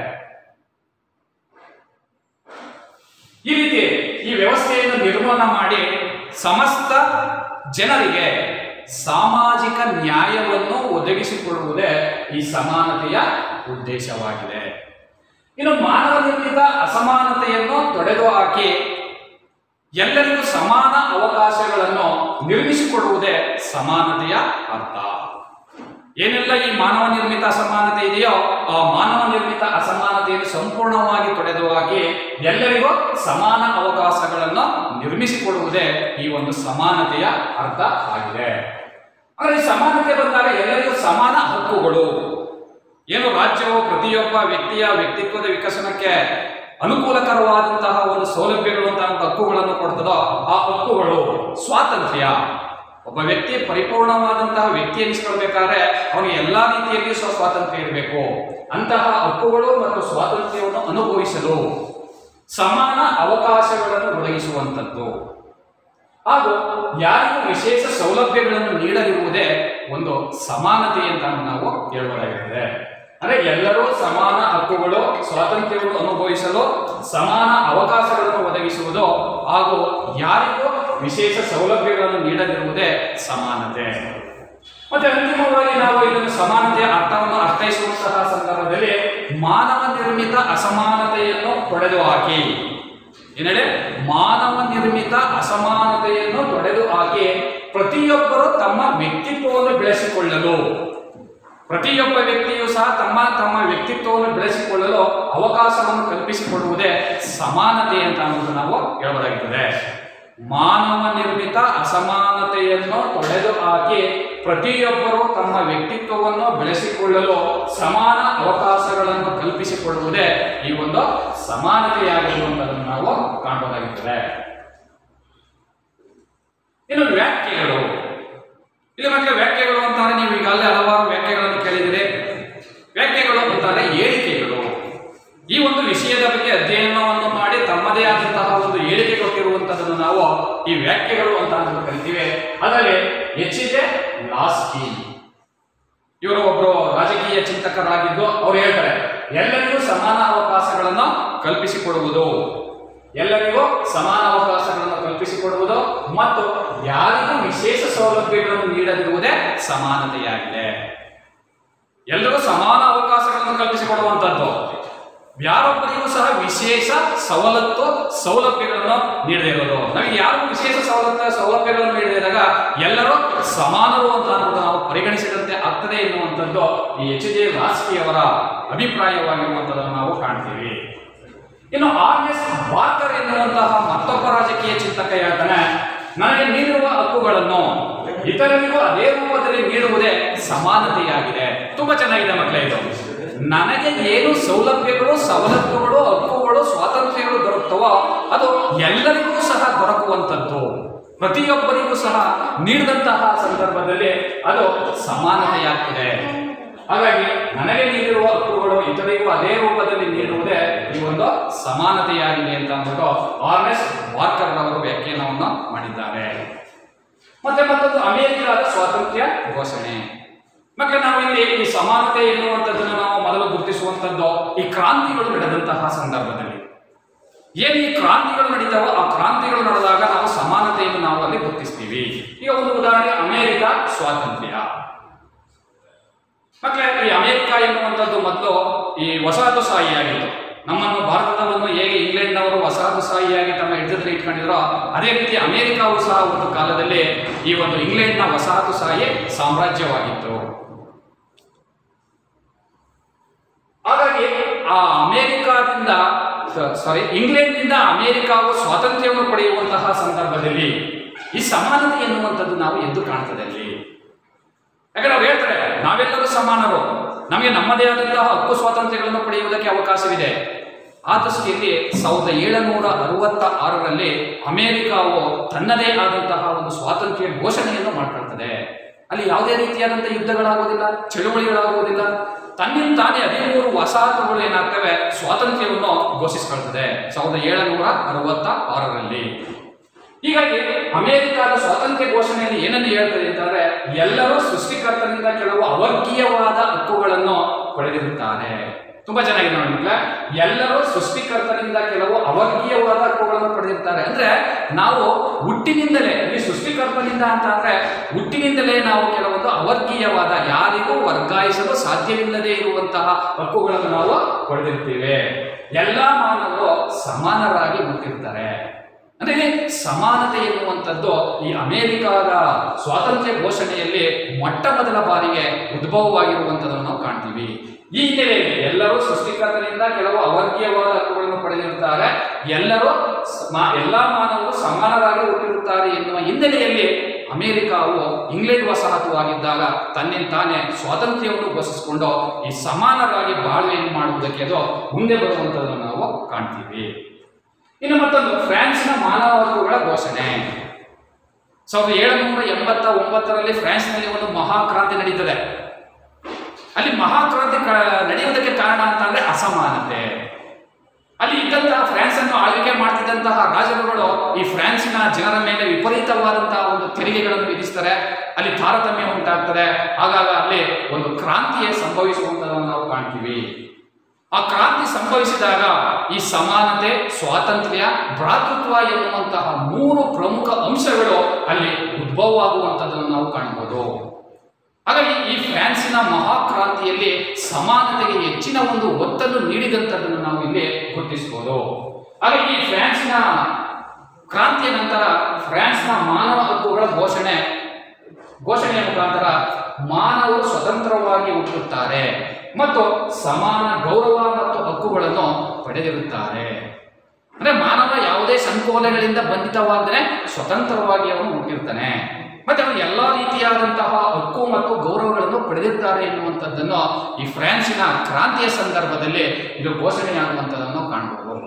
ಈ ರೀತಿ ಈ ವ್ಯವಸ್ಥೆಯನ್ನು ನಿರ್ಮಾಣ ಮಾಡಿ ಸಮಸ್ತ ಜನರಿಗೆ ಸಾಮಾಜಿಕ ನ್ಯಾಯವನ್ನು ಒದಗಿಸಿಕೊಡುವುದೇ ಈ ಸಮಾನತೆಯ ಉದ್ದೇಶವಾಗಿದೆ ಇನ್ನು ಮಾನವ ನಿರ್ಮಿತ ಅಸಮಾನತೆಯನ್ನು ತೊಡೆದು ಹಾಕಿ ಎಲ್ಲರಿಗೂ ಸಮಾನ ಅವಕಾಶಗಳನ್ನು ನಿರ್ಮಿಸಿಕೊಡುವುದೇ ಸಮಾನತೆಯ ಅರ್ಥ ಏನೆಲ್ಲ ಈ ಮಾನವ ನಿರ್ಮಿತ ಅಸಮಾನತೆ ಇದೆಯೋ ಆ ಮಾನವ ನಿರ್ಮಿತ ಅಸಮಾನತೆಯನ್ನು ಸಂಪೂರ್ಣವಾಗಿ ತೊಡೆದು ಹಾಕಿ ಎಲ್ಲರಿಗೂ ಸಮಾನ ಅವಕಾಶಗಳನ್ನು ನಿರ್ಮಿಸಿಕೊಡುವುದೇ ಈ ಒಂದು ಸಮಾನತೆಯ ಅರ್ಥ ಆಗಿದೆ ಅಂದ್ರೆ ಈ ಸಮಾನತೆ ಬಂದಾಗ ಎಲ್ಲರಿಗೂ ಸಮಾನ ಹಕ್ಕುಗಳು ಏನು ರಾಜ್ಯವು ಪ್ರತಿಯೊಬ್ಬ ವ್ಯಕ್ತಿಯ ವ್ಯಕ್ತಿತ್ವದ ವಿಕಸನಕ್ಕೆ ಅನುಕೂಲಕರವಾದಂತಹ ಒಂದು ಸೌಲಭ್ಯಗಳು ಅಂತ ಒಂದು ಹಕ್ಕುಗಳನ್ನು ಕೊಡ್ತದೋ ಆ ಹಕ್ಕುಗಳು ಸ್ವಾತಂತ್ರ್ಯ ಒಬ್ಬ ವ್ಯಕ್ತಿ ಪರಿಪೂರ್ಣವಾದಂತಹ ವ್ಯಕ್ತಿ ಎನಿಸ್ಕೊಳ್ಬೇಕಾದ್ರೆ ಅವನಿಗೆ ಎಲ್ಲಾ ರೀತಿಯಲ್ಲಿಯೂ ಸ್ವ ಸ್ವಾತಂತ್ರ್ಯ ಇರಬೇಕು ಅಂತಹ ಹಕ್ಕುಗಳು ಮತ್ತು ಸ್ವಾತಂತ್ರ್ಯವನ್ನು ಅನುಭವಿಸಲು ಸಮಾನ ಅವಕಾಶಗಳನ್ನು ಒದಗಿಸುವಂಥದ್ದು ಹಾಗೂ ಯಾರಿಗೂ ವಿಶೇಷ ಸೌಲಭ್ಯಗಳನ್ನು ನೀಡದಿರುವುದೇ ಒಂದು ಸಮಾನತೆ ಅಂತ ನಾವು ಹೇಳಬಹುದಾಗಿರ್ತದೆ ಅಂದ್ರೆ ಎಲ್ಲರೂ ಸಮಾನ ಹಕ್ಕುಗಳು ಸ್ವಾತಂತ್ರ್ಯಗಳು ಅನುಭವಿಸಲು ಸಮಾನ ಅವಕಾಶಗಳನ್ನು ಒದಗಿಸುವುದು ಹಾಗೂ ಯಾರಿಗೂ ವಿಶೇಷ ಸೌಲಭ್ಯಗಳನ್ನು ನೀಡದಿರುವುದೇ ಸಮಾನತೆ ಮತ್ತೆ ಅಂತಿಮವಾಗಿ ನಾವು ಇದನ್ನು ಸಮಾನತೆಯ ಅರ್ಥವನ್ನು ಅರ್ಥೈಸುವಂತಹ ಸಂದರ್ಭದಲ್ಲಿ ಮಾನವ ನಿರ್ಮಿತ ಅಸಮಾನತೆಯನ್ನು ತೊಡೆದು ಹಾಕಿ ಏನೇಳಿ ಮಾನವ ನಿರ್ಮಿತ ಅಸಮಾನತೆಯನ್ನು ತೊಡೆದು ಹಾಕಿ ಪ್ರತಿಯೊಬ್ಬರು ತಮ್ಮ ವ್ಯಕ್ತಿತ್ವವನ್ನು ಬೆಳೆಸಿಕೊಳ್ಳಲು ಪ್ರತಿಯೊಬ್ಬ ವ್ಯಕ್ತಿಯು ಸಹ ತಮ್ಮ ತಮ್ಮ ವ್ಯಕ್ತಿತ್ವವನ್ನು ಬೆಳೆಸಿಕೊಳ್ಳಲು ಅವಕಾಶವನ್ನು ಕಲ್ಪಿಸಿಕೊಡುವುದೇ ಸಮಾನತೆ ಅಂತ ಅನ್ನೋದು ನಾವು ಹೇಳಬಹುದಾಗಿರ್ತದೆ ಮಾನವ ನಿರ್ಮಿತ ಅಸಮಾನತೆಯನ್ನು ತೊಡೆದು ಹಾಕಿ ಪ್ರತಿಯೊಬ್ಬರು ತಮ್ಮ ವ್ಯಕ್ತಿತ್ವವನ್ನು ಬೆಳೆಸಿಕೊಳ್ಳಲು ಸಮಾನ ಅವಕಾಶಗಳನ್ನು ಕಲ್ಪಿಸಿಕೊಳ್ಳುವುದೇ ಈ ಒಂದು ಸಮಾನತೆಯಾಗಿರುವಂತದನ್ನು ನಾವು ಕಾಣಬಹುದಾಗಿರ್ತದೆ ಇನ್ನು ವ್ಯಾಖ್ಯೆಗಳು ಇಲ್ಲಿ ಮಕ್ಕಳ ವ್ಯಾಖ್ಯೆಗಳು ಅಂತಾರೆ ನೀವು ಈಗಾಗಲೇ ಹಲವಾರು ವ್ಯಾಖ್ಯೆಗಳನ್ನು ಕೇಳಿದಿರಿ ವ್ಯಾಖ್ಯೆಗಳು ಅಂತಾರೆ ಹೇಳಿಕೆಗಳು ಈ ಒಂದು ವಿಷಯದ ಬಗ್ಗೆ ಅಧ್ಯಯನವನ್ನು ಮಾಡಿ ತಮ್ಮದೇ ಆದಂತಹ ಒಂದು ಹೇಳಿಕೆ ಕೊಟ್ಟಿರುವಂತದನ್ನು ನಾವು ಈ ವ್ಯಾಖ್ಯೆಗಳು ಅಂತ ನಾವು ಕರಿತೀವಿ ಅದರಲ್ಲಿ ಹೆಚ್ಚಿದೆ ಲಾಸ್ಕಿ ಇವರು ಒಬ್ಬರು ರಾಜಕೀಯ ಚಿಂತಕರಾಗಿದ್ದು ಅವ್ರು ಹೇಳ್ತಾರೆ ಎಲ್ಲರಿಗೂ ಸಮಾನ ಅವಕಾಶಗಳನ್ನು ಕಲ್ಪಿಸಿಕೊಡುವುದು ಎಲ್ಲರಿಗೂ ಸಮಾನ ಅವಕಾಶಗಳನ್ನು ಕಲ್ಪಿಸಿಕೊಡುವುದು ಮತ್ತು ಯಾರಿಗೂ ವಿಶೇಷ ಸೌಲಭ್ಯಗಳನ್ನು ನೀಡದಿರುವುದೇ ಸಮಾನತೆಯಾಗಿದೆ ಎಲ್ಲರೂ ಸಮಾನ ಅವಕಾಶಗಳನ್ನು ಕಲ್ಪಿಸಿಕೊಡುವಂಥದ್ದು ಯಾರೊಬ್ಬರಿಗೂ ಸಹ ವಿಶೇಷ ಸವಲತ್ತು ಸೌಲಭ್ಯಗಳನ್ನು ನೀಡದೇ ಇರೋದು ನಮಗೆ ಯಾರಿಗೂ ವಿಶೇಷ ಸವಲತ್ತು ಸೌಲಭ್ಯಗಳನ್ನು ನೀಡಿದಾಗ ಎಲ್ಲರೂ ಸಮಾನರು ಅಂತ ಅನ್ನೋದು ನಾವು ಪರಿಗಣಿಸಿದಂತೆ ಆಗ್ತದೆ ಎನ್ನುವಂಥದ್ದು ಈ ಎಚ್ ಜೆ ಅವರ ಅಭಿಪ್ರಾಯವಾಗಿರುವಂಥದ್ದನ್ನು ನಾವು ಕಾಣ್ತೀವಿ ಇನ್ನು ಆರ್ ಎಸ್ ವಾರ್ಕರ್ ಎನ್ನುವಂತಹ ಮತ್ತೊಬ್ಬ ರಾಜಕೀಯ ಚಿಂತಕ ಹೇಳ್ತಾನೆ ನನಗೆ ನೀಡಿರುವ ಹಕ್ಕುಗಳನ್ನು ಇತರರಿಗೂ ಅದೇ ರೂಪದಲ್ಲಿ ನೀಡುವುದೇ ಸಮಾನತೆಯಾಗಿದೆ ತುಂಬಾ ಚೆನ್ನಾಗಿದೆ ಮಕ್ಕಳೇ ಇದು ನನಗೆ ಏನು ಸೌಲಭ್ಯಗಳು ಸವಲತ್ತುಗಳು ಹಕ್ಕುಗಳು ಸ್ವಾತಂತ್ರ್ಯಗಳು ದೊರಕುತ್ತವೋ ಅದು ಎಲ್ಲರಿಗೂ ಸಹ ದೊರಕುವಂಥದ್ದು ಪ್ರತಿಯೊಬ್ಬರಿಗೂ ಸಹ ನೀಡಿದಂತಹ ಸಂದರ್ಭದಲ್ಲಿ ಅದು ಸಮಾನತೆಯಾಗ್ತದೆ ಹಾಗಾಗಿ ನನಗೆ ನೀಡಿರುವ ಹಕ್ಕುಗಳು ಇತರಿಗೂ ಅದೇ ರೂಪದಲ್ಲಿ ನೀಡುವುದೇ ಈ ಒಂದು ಸಮಾನತೆಯಾಗಿದೆ ಅಂತ ಅಂದ್ಬಿಟ್ಟು ಆರ್ನೆಸ್ ವಾರ್ಕರ್ ಅವರು ವ್ಯಾಖ್ಯಾನವನ್ನು ಮಾಡಿದ್ದಾರೆ ಮತ್ತೆ ಮತ್ತೊಂದು ಅಮೆರಿಕದ ಸ್ವಾತಂತ್ರ್ಯ ಘೋಷಣೆ ಮಕ್ಕಳೇ ನಾವು ಇಲ್ಲಿ ಈ ಸಮಾನತೆ ಎನ್ನುವಂಥದ್ದನ್ನು ನಾವು ಮೊದಲು ಗುರುತಿಸುವಂಥದ್ದು ಈ ಕ್ರಾಂತಿಗಳು ನಡೆದಂತಹ ಸಂದರ್ಭದಲ್ಲಿ ಏನು ಈ ಕ್ರಾಂತಿಗಳು ನಡೀತಾವೋ ಆ ಕ್ರಾಂತಿಗಳು ನಡೆದಾಗ ನಾವು ಸಮಾನತೆಯನ್ನು ನಾವು ಅಲ್ಲಿ ಗುರುತಿಸ್ತೀವಿ ಈಗ ಒಂದು ಉದಾಹರಣೆ ಅಮೆರಿಕ ಸ್ವಾತಂತ್ರ್ಯ ಮಕ್ಕಳೇ ಈ ಅಮೆರಿಕ ಎನ್ನುವಂಥದ್ದು ಮೊದಲು ಈ ವಸಾಹತುಶಾಹಿಯಾಗಿತ್ತು ನಮ್ಮನ್ನು ಭಾರತವನ್ನು ಹೇಗೆ ಇಂಗ್ಲೆಂಡ್ನವರು ವಸಾಹತುಶಾಹಿಯಾಗಿ ತಮ್ಮ ಹಿಡಿತದಲ್ಲಿ ಇಟ್ಕೊಂಡಿದ್ರೋ ಅದೇ ರೀತಿ ಅಮೆರಿಕಾವು ಸಹ ಒಂದು ಕಾಲದಲ್ಲಿ ಈ ಒಂದು ಇಂಗ್ಲೆಂಡ್ನ ವಸಾಹತುಶಾಹಿ ಸಾಮ್ರಾಜ್ಯವಾಗಿತ್ತು ಹಾಗಾಗಿ ಆ ಅಮೆರಿಕಾದಿಂದ ಸಾರಿ ಇಂಗ್ಲೆಂಡ್ನಿಂದ ಅಮೆರಿಕಾವು ಸ್ವಾತಂತ್ರ್ಯವನ್ನು ಪಡೆಯುವಂತಹ ಸಂದರ್ಭದಲ್ಲಿ ಈ ಸಮಾನತೆ ಎನ್ನುವಂಥದ್ದು ನಾವು ಎದ್ದು ಕಾಣ್ತದೆ ಅಲ್ಲಿ ಯಾಕಂದ್ರೆ ಅವ್ರು ಹೇಳ್ತಾರೆ ನಾವೆಲ್ಲರೂ ಸಮಾನರು ನಮಗೆ ನಮ್ಮದೇ ಆದಂತಹ ಹಕ್ಕು ಸ್ವಾತಂತ್ರ್ಯಗಳನ್ನು ಪಡೆಯುವುದಕ್ಕೆ ಅವಕಾಶವಿದೆ ಆ ದೃಷ್ಟಿಯಲ್ಲಿ ಸಾವಿರದ ಏಳುನೂರ ಅರವತ್ತ ಆರರಲ್ಲಿ ಅಮೆರಿಕಾವು ತನ್ನದೇ ಆದಂತಹ ಒಂದು ಸ್ವಾತಂತ್ರ್ಯ ಘೋಷಣೆಯನ್ನು ಮಾಡ್ಕೊಳ್ತದೆ ಅಲ್ಲಿ ಯಾವುದೇ ರೀತಿಯಾದಂತಹ ಯುದ್ಧಗಳಾಗುವುದಿಲ್ಲ ಚಳುವಳಿಗಳಾಗುವುದಿಲ್ಲ ತನ್ನಿಂದ ತಾನೇ ಹದಿಮೂರು ವಸಾಹತುಗಳು ಏನಾಗ್ತವೆ ಸ್ವಾತಂತ್ರ್ಯವನ್ನು ಘೋಷಿಸ್ಕೊಳ್ತದೆ ಸಾವಿರದ ಏಳುನೂರ ಅರವತ್ತ ಆರರಲ್ಲಿ ಹೀಗಾಗಿ ಅಮೆರಿಕದ ಸ್ವಾತಂತ್ರ್ಯ ಘೋಷಣೆಯಲ್ಲಿ ಏನನ್ನು ಹೇಳ್ತದೆ ಅಂತಂದ್ರೆ ಎಲ್ಲರೂ ಸೃಷ್ಟಿಕರ್ತನಿಂದ ಕೆಲವು ಅವರ್ಗೀಯವಾದ ಹಕ್ಕುಗಳನ್ನು ಪಡೆದಿರುತ್ತಾರೆ ತುಂಬಾ ಚೆನ್ನಾಗಿದೆ ನೋಡಿ ಮಕ್ಕಳೇ. ಎಲ್ಲರೂ ಸೃಷ್ಟಿಕರ್ತನಿಂದ ಕೆಲವು ಅವರ್ಗೀಯವಾದ ಹಕ್ಕುಗಳನ್ನು ಪಡೆದಿರ್ತಾರೆ ಅಂದ್ರೆ ನಾವು ಹುಟ್ಟಿನಿಂದಲೇ ಇಲ್ಲಿ ಸೃಷ್ಟಿಕರ್ತನಿಂದ ಅಂತ ಅಂದ್ರೆ ಹುಟ್ಟಿನಿಂದಲೇ ನಾವು ಕೆಲವೊಂದು ಅವರ್ಗೀಯವಾದ ಯಾರಿಗೂ ವರ್ಗಾಯಿಸಲು ಸಾಧ್ಯವಿಲ್ಲದೆ ಇರುವಂತಹ ಹಕ್ಕುಗಳನ್ನು ನಾವು ಪಡೆದಿರ್ತೇವೆ ಎಲ್ಲ ಮಾನವರು ಸಮಾನರಾಗಿ ಹುಟ್ಟಿರ್ತಾರೆ ಅಂದ್ರೆ ಇಲ್ಲಿ ಸಮಾನತೆ ಎನ್ನುವಂಥದ್ದು ಈ ಅಮೆರಿಕಾದ ಸ್ವಾತಂತ್ರ್ಯ ಘೋಷಣೆಯಲ್ಲಿ ಮೊಟ್ಟ ಮೊದಲ ಬಾರಿಗೆ ಉದ್ಭವವಾಗಿರುವಂಥದ್ದನ್ನು ನಾವು ಕಾಣ್ತೀವಿ ಈ ಹಿನ್ನೆಲೆಯಲ್ಲಿ ಎಲ್ಲರೂ ಸೃಷ್ಟಿಕರ್ತನಿಂದ ಕೆಲವು ಅವರ್ಗೀಯವಾದ ಹಕ್ಕುಗಳನ್ನು ಪಡೆದಿರುತ್ತಾರೆ ಎಲ್ಲರೂ ಸ- ಎಲ್ಲಾ ಮಾನವರು ಸಮಾನರಾಗಿ ಹುಟ್ಟಿರುತ್ತಾರೆ ಎನ್ನುವ ಹಿನ್ನೆಲೆಯಲ್ಲಿ ಅಮೆರಿಕಾವು ಇಂಗ್ಲೆಂಡ್ ವಸಾಹತುವಾಗಿದ್ದಾಗ ತನ್ನಿಂದ ತಾನೇ ಸ್ವಾತಂತ್ರ್ಯವನ್ನು ಘೋಷಿಸಿಕೊಂಡು ಈ ಸಮಾನರಾಗಿ ಬಾಳ್ವೆಯನ್ನು ಮಾಡುವುದಕ್ಕೆ ಅದು ಮುಂದೆ ಬರುವಂಥದ್ದನ್ನು ನಾವು ಕಾಣ್ತೀವಿ ಇನ್ನು ಮತ್ತೊಂದು ಫ್ರಾನ್ಸ್ನ ಮಾನವ ಹಕ್ಕುಗಳ ಘೋಷಣೆ ಸಾವಿರದ ಏಳುನೂರ ಎಂಬತ್ತ ಒಂಬತ್ತರಲ್ಲಿ ಫ್ರಾನ್ಸ್ನಲ್ಲಿ ಒಂದು ಮಹಾಕ್ರಾಂತಿ ನಡೀತದೆ ಅಲ್ಲಿ ಮಹಾಕ್ರಾಂತಿ ಕ- ನಡೆಯುವುದಕ್ಕೆ ಕಾರಣ ಅಂತ ಅಂದ್ರೆ ಅಸಮಾನತೆ ಅಲ್ಲಿ ಇದ್ದಂತಹ ಫ್ರಾನ್ಸ್ ಅನ್ನು ಆಳ್ವಿಕೆ ಮಾಡ್ತಿದ್ದಂತಹ ರಾಜರುಗಳು ಈ ಫ್ರಾನ್ಸಿನ ಜನರ ಮೇಲೆ ವಿಪರೀತವಾದಂತಹ ಒಂದು ತೆರಿಗೆಗಳನ್ನು ವಿಧಿಸ್ತಾರೆ ಅಲ್ಲಿ ತಾರತಮ್ಯ ಉಂಟಾಗ್ತದೆ ಆಗಾಗ ಅಲ್ಲಿ ಒಂದು ಕ್ರಾಂತಿಯೇ ಸಂಭವಿಸುವಂತದನ್ನು ನಾವು ಕಾಣ್ತೀವಿ ಆ ಕ್ರಾಂತಿ ಸಂಭವಿಸಿದಾಗ ಈ ಸಮಾನತೆ ಸ್ವಾತಂತ್ರ್ಯ ಭ್ರಾತೃತ್ವ ಎನ್ನುವಂತಹ ಮೂರು ಪ್ರಮುಖ ಅಂಶಗಳು ಅಲ್ಲಿ ಉದ್ಭವವಾಗುವಂಥದ್ದನ್ನು ನಾವು ಕಾಣಬಹುದು ಹಾಗಾಗಿ ಈ ಫ್ರಾನ್ಸಿನ ಮಹಾಕ್ರಾಂತಿಯಲ್ಲಿ ಸಮಾನತೆಗೆ ಹೆಚ್ಚಿನ ಒಂದು ಒತ್ತನ್ನು ನೀಡಿದಂಥದ್ದನ್ನು ನಾವು ಇಲ್ಲಿ ಗುರುತಿಸಬಹುದು ಹಾಗಾಗಿ ಈ ಫ್ರಾನ್ಸಿನ ಕ್ರಾಂತಿಯ ನಂತರ ಫ್ರಾನ್ಸ್ನ ಮಾನವ ಹಕ್ಕುಗಳ ಘೋಷಣೆ ಘೋಷಣೆಯ ಮುಖಾಂತರ ಮಾನವರು ಸ್ವತಂತ್ರವಾಗಿ ಹುಟ್ಟುತ್ತಾರೆ ಮತ್ತು ಸಮಾನ ಗೌರವ ಮತ್ತು ಹಕ್ಕುಗಳನ್ನು ಪಡೆದಿರುತ್ತಾರೆ ಅಂದ್ರೆ ಮಾನವ ಯಾವುದೇ ಸಂಕೋಲೆಗಳಿಂದ ಬಂಧಿತವಾದರೆ ಸ್ವತಂತ್ರವಾಗಿ ಅವನು ಹುಟ್ಟಿರ್ತಾನೆ ಮತ್ತೆ ಅವನು ಎಲ್ಲಾ ರೀತಿಯಾದಂತಹ ಹಕ್ಕು ಮತ್ತು ಗೌರವಗಳನ್ನು ಪಡೆದಿರ್ತಾರೆ ಎನ್ನುವಂಥದ್ದನ್ನು ಈ ಫ್ರಾನ್ಸಿನ ಕ್ರಾಂತಿಯ ಸಂದರ್ಭದಲ್ಲಿ ಇದು ಘೋಷಣೆಯಾಗುವಂಥದ್ದನ್ನು ಕಾಣಬಹುದು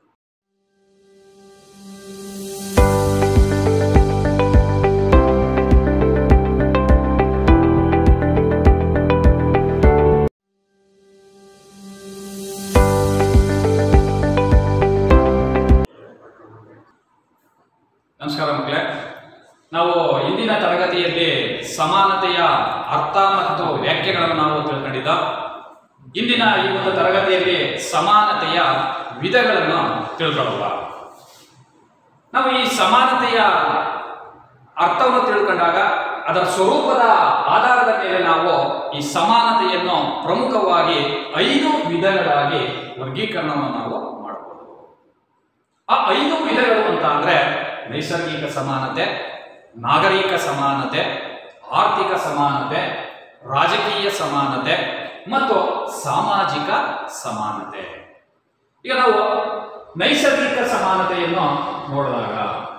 ನಮಸ್ಕಾರ ಮಕ್ಕಳೇ ನಾವು ಇಂದಿನ ತರಗತಿಯಲ್ಲಿ ಸಮಾನತೆಯ ಅರ್ಥ ಮತ್ತು ವ್ಯಾಖ್ಯೆಗಳನ್ನು ನಾವು ತಿಳ್ಕೊಂಡಿದ್ದ ಇಂದಿನ ಈ ಒಂದು ತರಗತಿಯಲ್ಲಿ ಸಮಾನತೆಯ ವಿಧಗಳನ್ನು ತಿಳ್ಕೊಳ್ಳೋಣ ನಾವು ಈ ಸಮಾನತೆಯ ಅರ್ಥವನ್ನು ತಿಳ್ಕೊಂಡಾಗ ಅದರ ಸ್ವರೂಪದ ಆಧಾರದ ಮೇಲೆ ನಾವು ಈ ಸಮಾನತೆಯನ್ನು ಪ್ರಮುಖವಾಗಿ ಐದು ವಿಧಗಳಾಗಿ ವರ್ಗೀಕರಣವನ್ನು ನಾವು ಮಾಡಬಹುದು ಆ ಐದು ವಿಧಗಳು ಅಂತ ಅಂದ್ರೆ ನೈಸರ್ಗಿಕ ಸಮಾನತೆ ನಾಗರಿಕ ಸಮಾನತೆ ಆರ್ಥಿಕ ಸಮಾನತೆ ರಾಜಕೀಯ ಸಮಾನತೆ ಮತ್ತು ಸಾಮಾಜಿಕ ಸಮಾನತೆ ಈಗ ನಾವು ನೈಸರ್ಗಿಕ ಸಮಾನತೆಯನ್ನು ನೋಡಿದಾಗ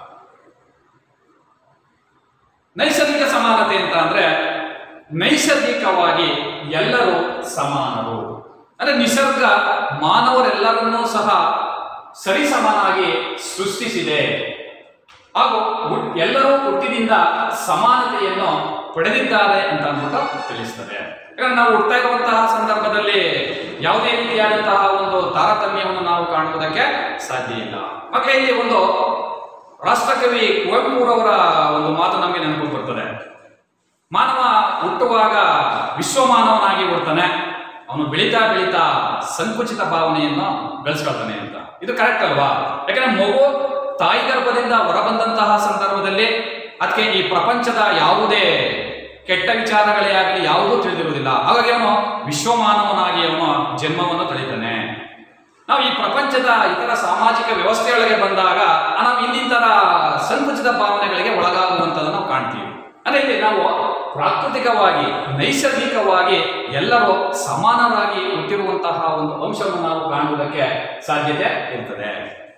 ನೈಸರ್ಗಿಕ ಸಮಾನತೆ ಅಂತ ಅಂದ್ರೆ ನೈಸರ್ಗಿಕವಾಗಿ ಎಲ್ಲರೂ ಸಮಾನರು ಅಂದ್ರೆ ನಿಸರ್ಗ ಮಾನವರೆಲ್ಲರನ್ನೂ ಸಹ ಸರಿಸಮಾನಾಗಿ ಸೃಷ್ಟಿಸಿದೆ ಹಾಗೂ ಹುಟ್- ಎಲ್ಲರೂ ಹುಟ್ಟಿನಿಂದ ಸಮಾನತೆಯನ್ನು ಪಡೆದಿದ್ದಾರೆ ಅಂತ ಅಂದ್ಬಿಟ್ಟು ತಿಳಿಸ್ತದೆ ಯಾಕಂದ್ರೆ ನಾವು ಹುಡ್ತಾ ಇರುವಂತಹ ಸಂದರ್ಭದಲ್ಲಿ ಯಾವುದೇ ರೀತಿಯಾದಂತಹ ಒಂದು ತಾರತಮ್ಯವನ್ನು ನಾವು ಕಾಣುವುದಕ್ಕೆ ಸಾಧ್ಯ ಇಲ್ಲ ಮಕ್ಕಳೇ ಇಲ್ಲಿ ಒಂದು ರಾಷ್ಟ್ರಕವಿ ಕುವೆಂಪುರವರ ಒಂದು ಮಾತು ನಮಗೆ ನೆನಪು ಬರ್ತದೆ ಮಾನವ ಹುಟ್ಟುವಾಗ ವಿಶ್ವಮಾನವನಾಗಿ ಹುಡ್ತಾನೆ ಅವನು ಬೆಳೀತಾ ಬೆಳೀತಾ ಸಂಕುಚಿತ ಭಾವನೆಯನ್ನು ಗಳಿಸ್ಕೊಳ್ತಾನೆ ಅಂತ ಇದು ಕರೆಕ್ಟ್ ಅಲ್ವಾ ಯಾಕಂದ್ರೆ ಮಗು ತಾಯಿ ಗರ್ಭದಿಂದ ಹೊರಬಂದಂತಹ ಸಂದರ್ಭದಲ್ಲಿ ಅದಕ್ಕೆ ಈ ಪ್ರಪಂಚದ ಯಾವುದೇ ಕೆಟ್ಟ ವಿಚಾರಗಳೇ ಆಗಲಿ ಯಾವುದೂ ತಿಳಿದಿರುವುದಿಲ್ಲ ಹಾಗಾಗಿ ಅವನು ವಿಶ್ವಮಾನವನಾಗಿ ಅವನು ಜನ್ಮವನ್ನು ತಳಿತಾನೆ ನಾವು ಈ ಪ್ರಪಂಚದ ಇತರ ಸಾಮಾಜಿಕ ವ್ಯವಸ್ಥೆಯೊಳಗೆ ಬಂದಾಗ ನಾವು ಇನ್ನಿತರ ಸಂಕುಚಿತ ಭಾವನೆಗಳಿಗೆ ಒಳಗಾಗುವಂಥದ್ದನ್ನು ನಾವು ಕಾಣ್ತೀವಿ ಅಂದ್ರೆ ಇಲ್ಲಿ ನಾವು ಪ್ರಾಕೃತಿಕವಾಗಿ ನೈಸರ್ಗಿಕವಾಗಿ ಎಲ್ಲರೂ ಸಮಾನರಾಗಿ ಹುಟ್ಟಿರುವಂತಹ ಒಂದು ಅಂಶವನ್ನು ನಾವು ಕಾಣುವುದಕ್ಕೆ ಸಾಧ್ಯತೆ ಇರ್ತದೆ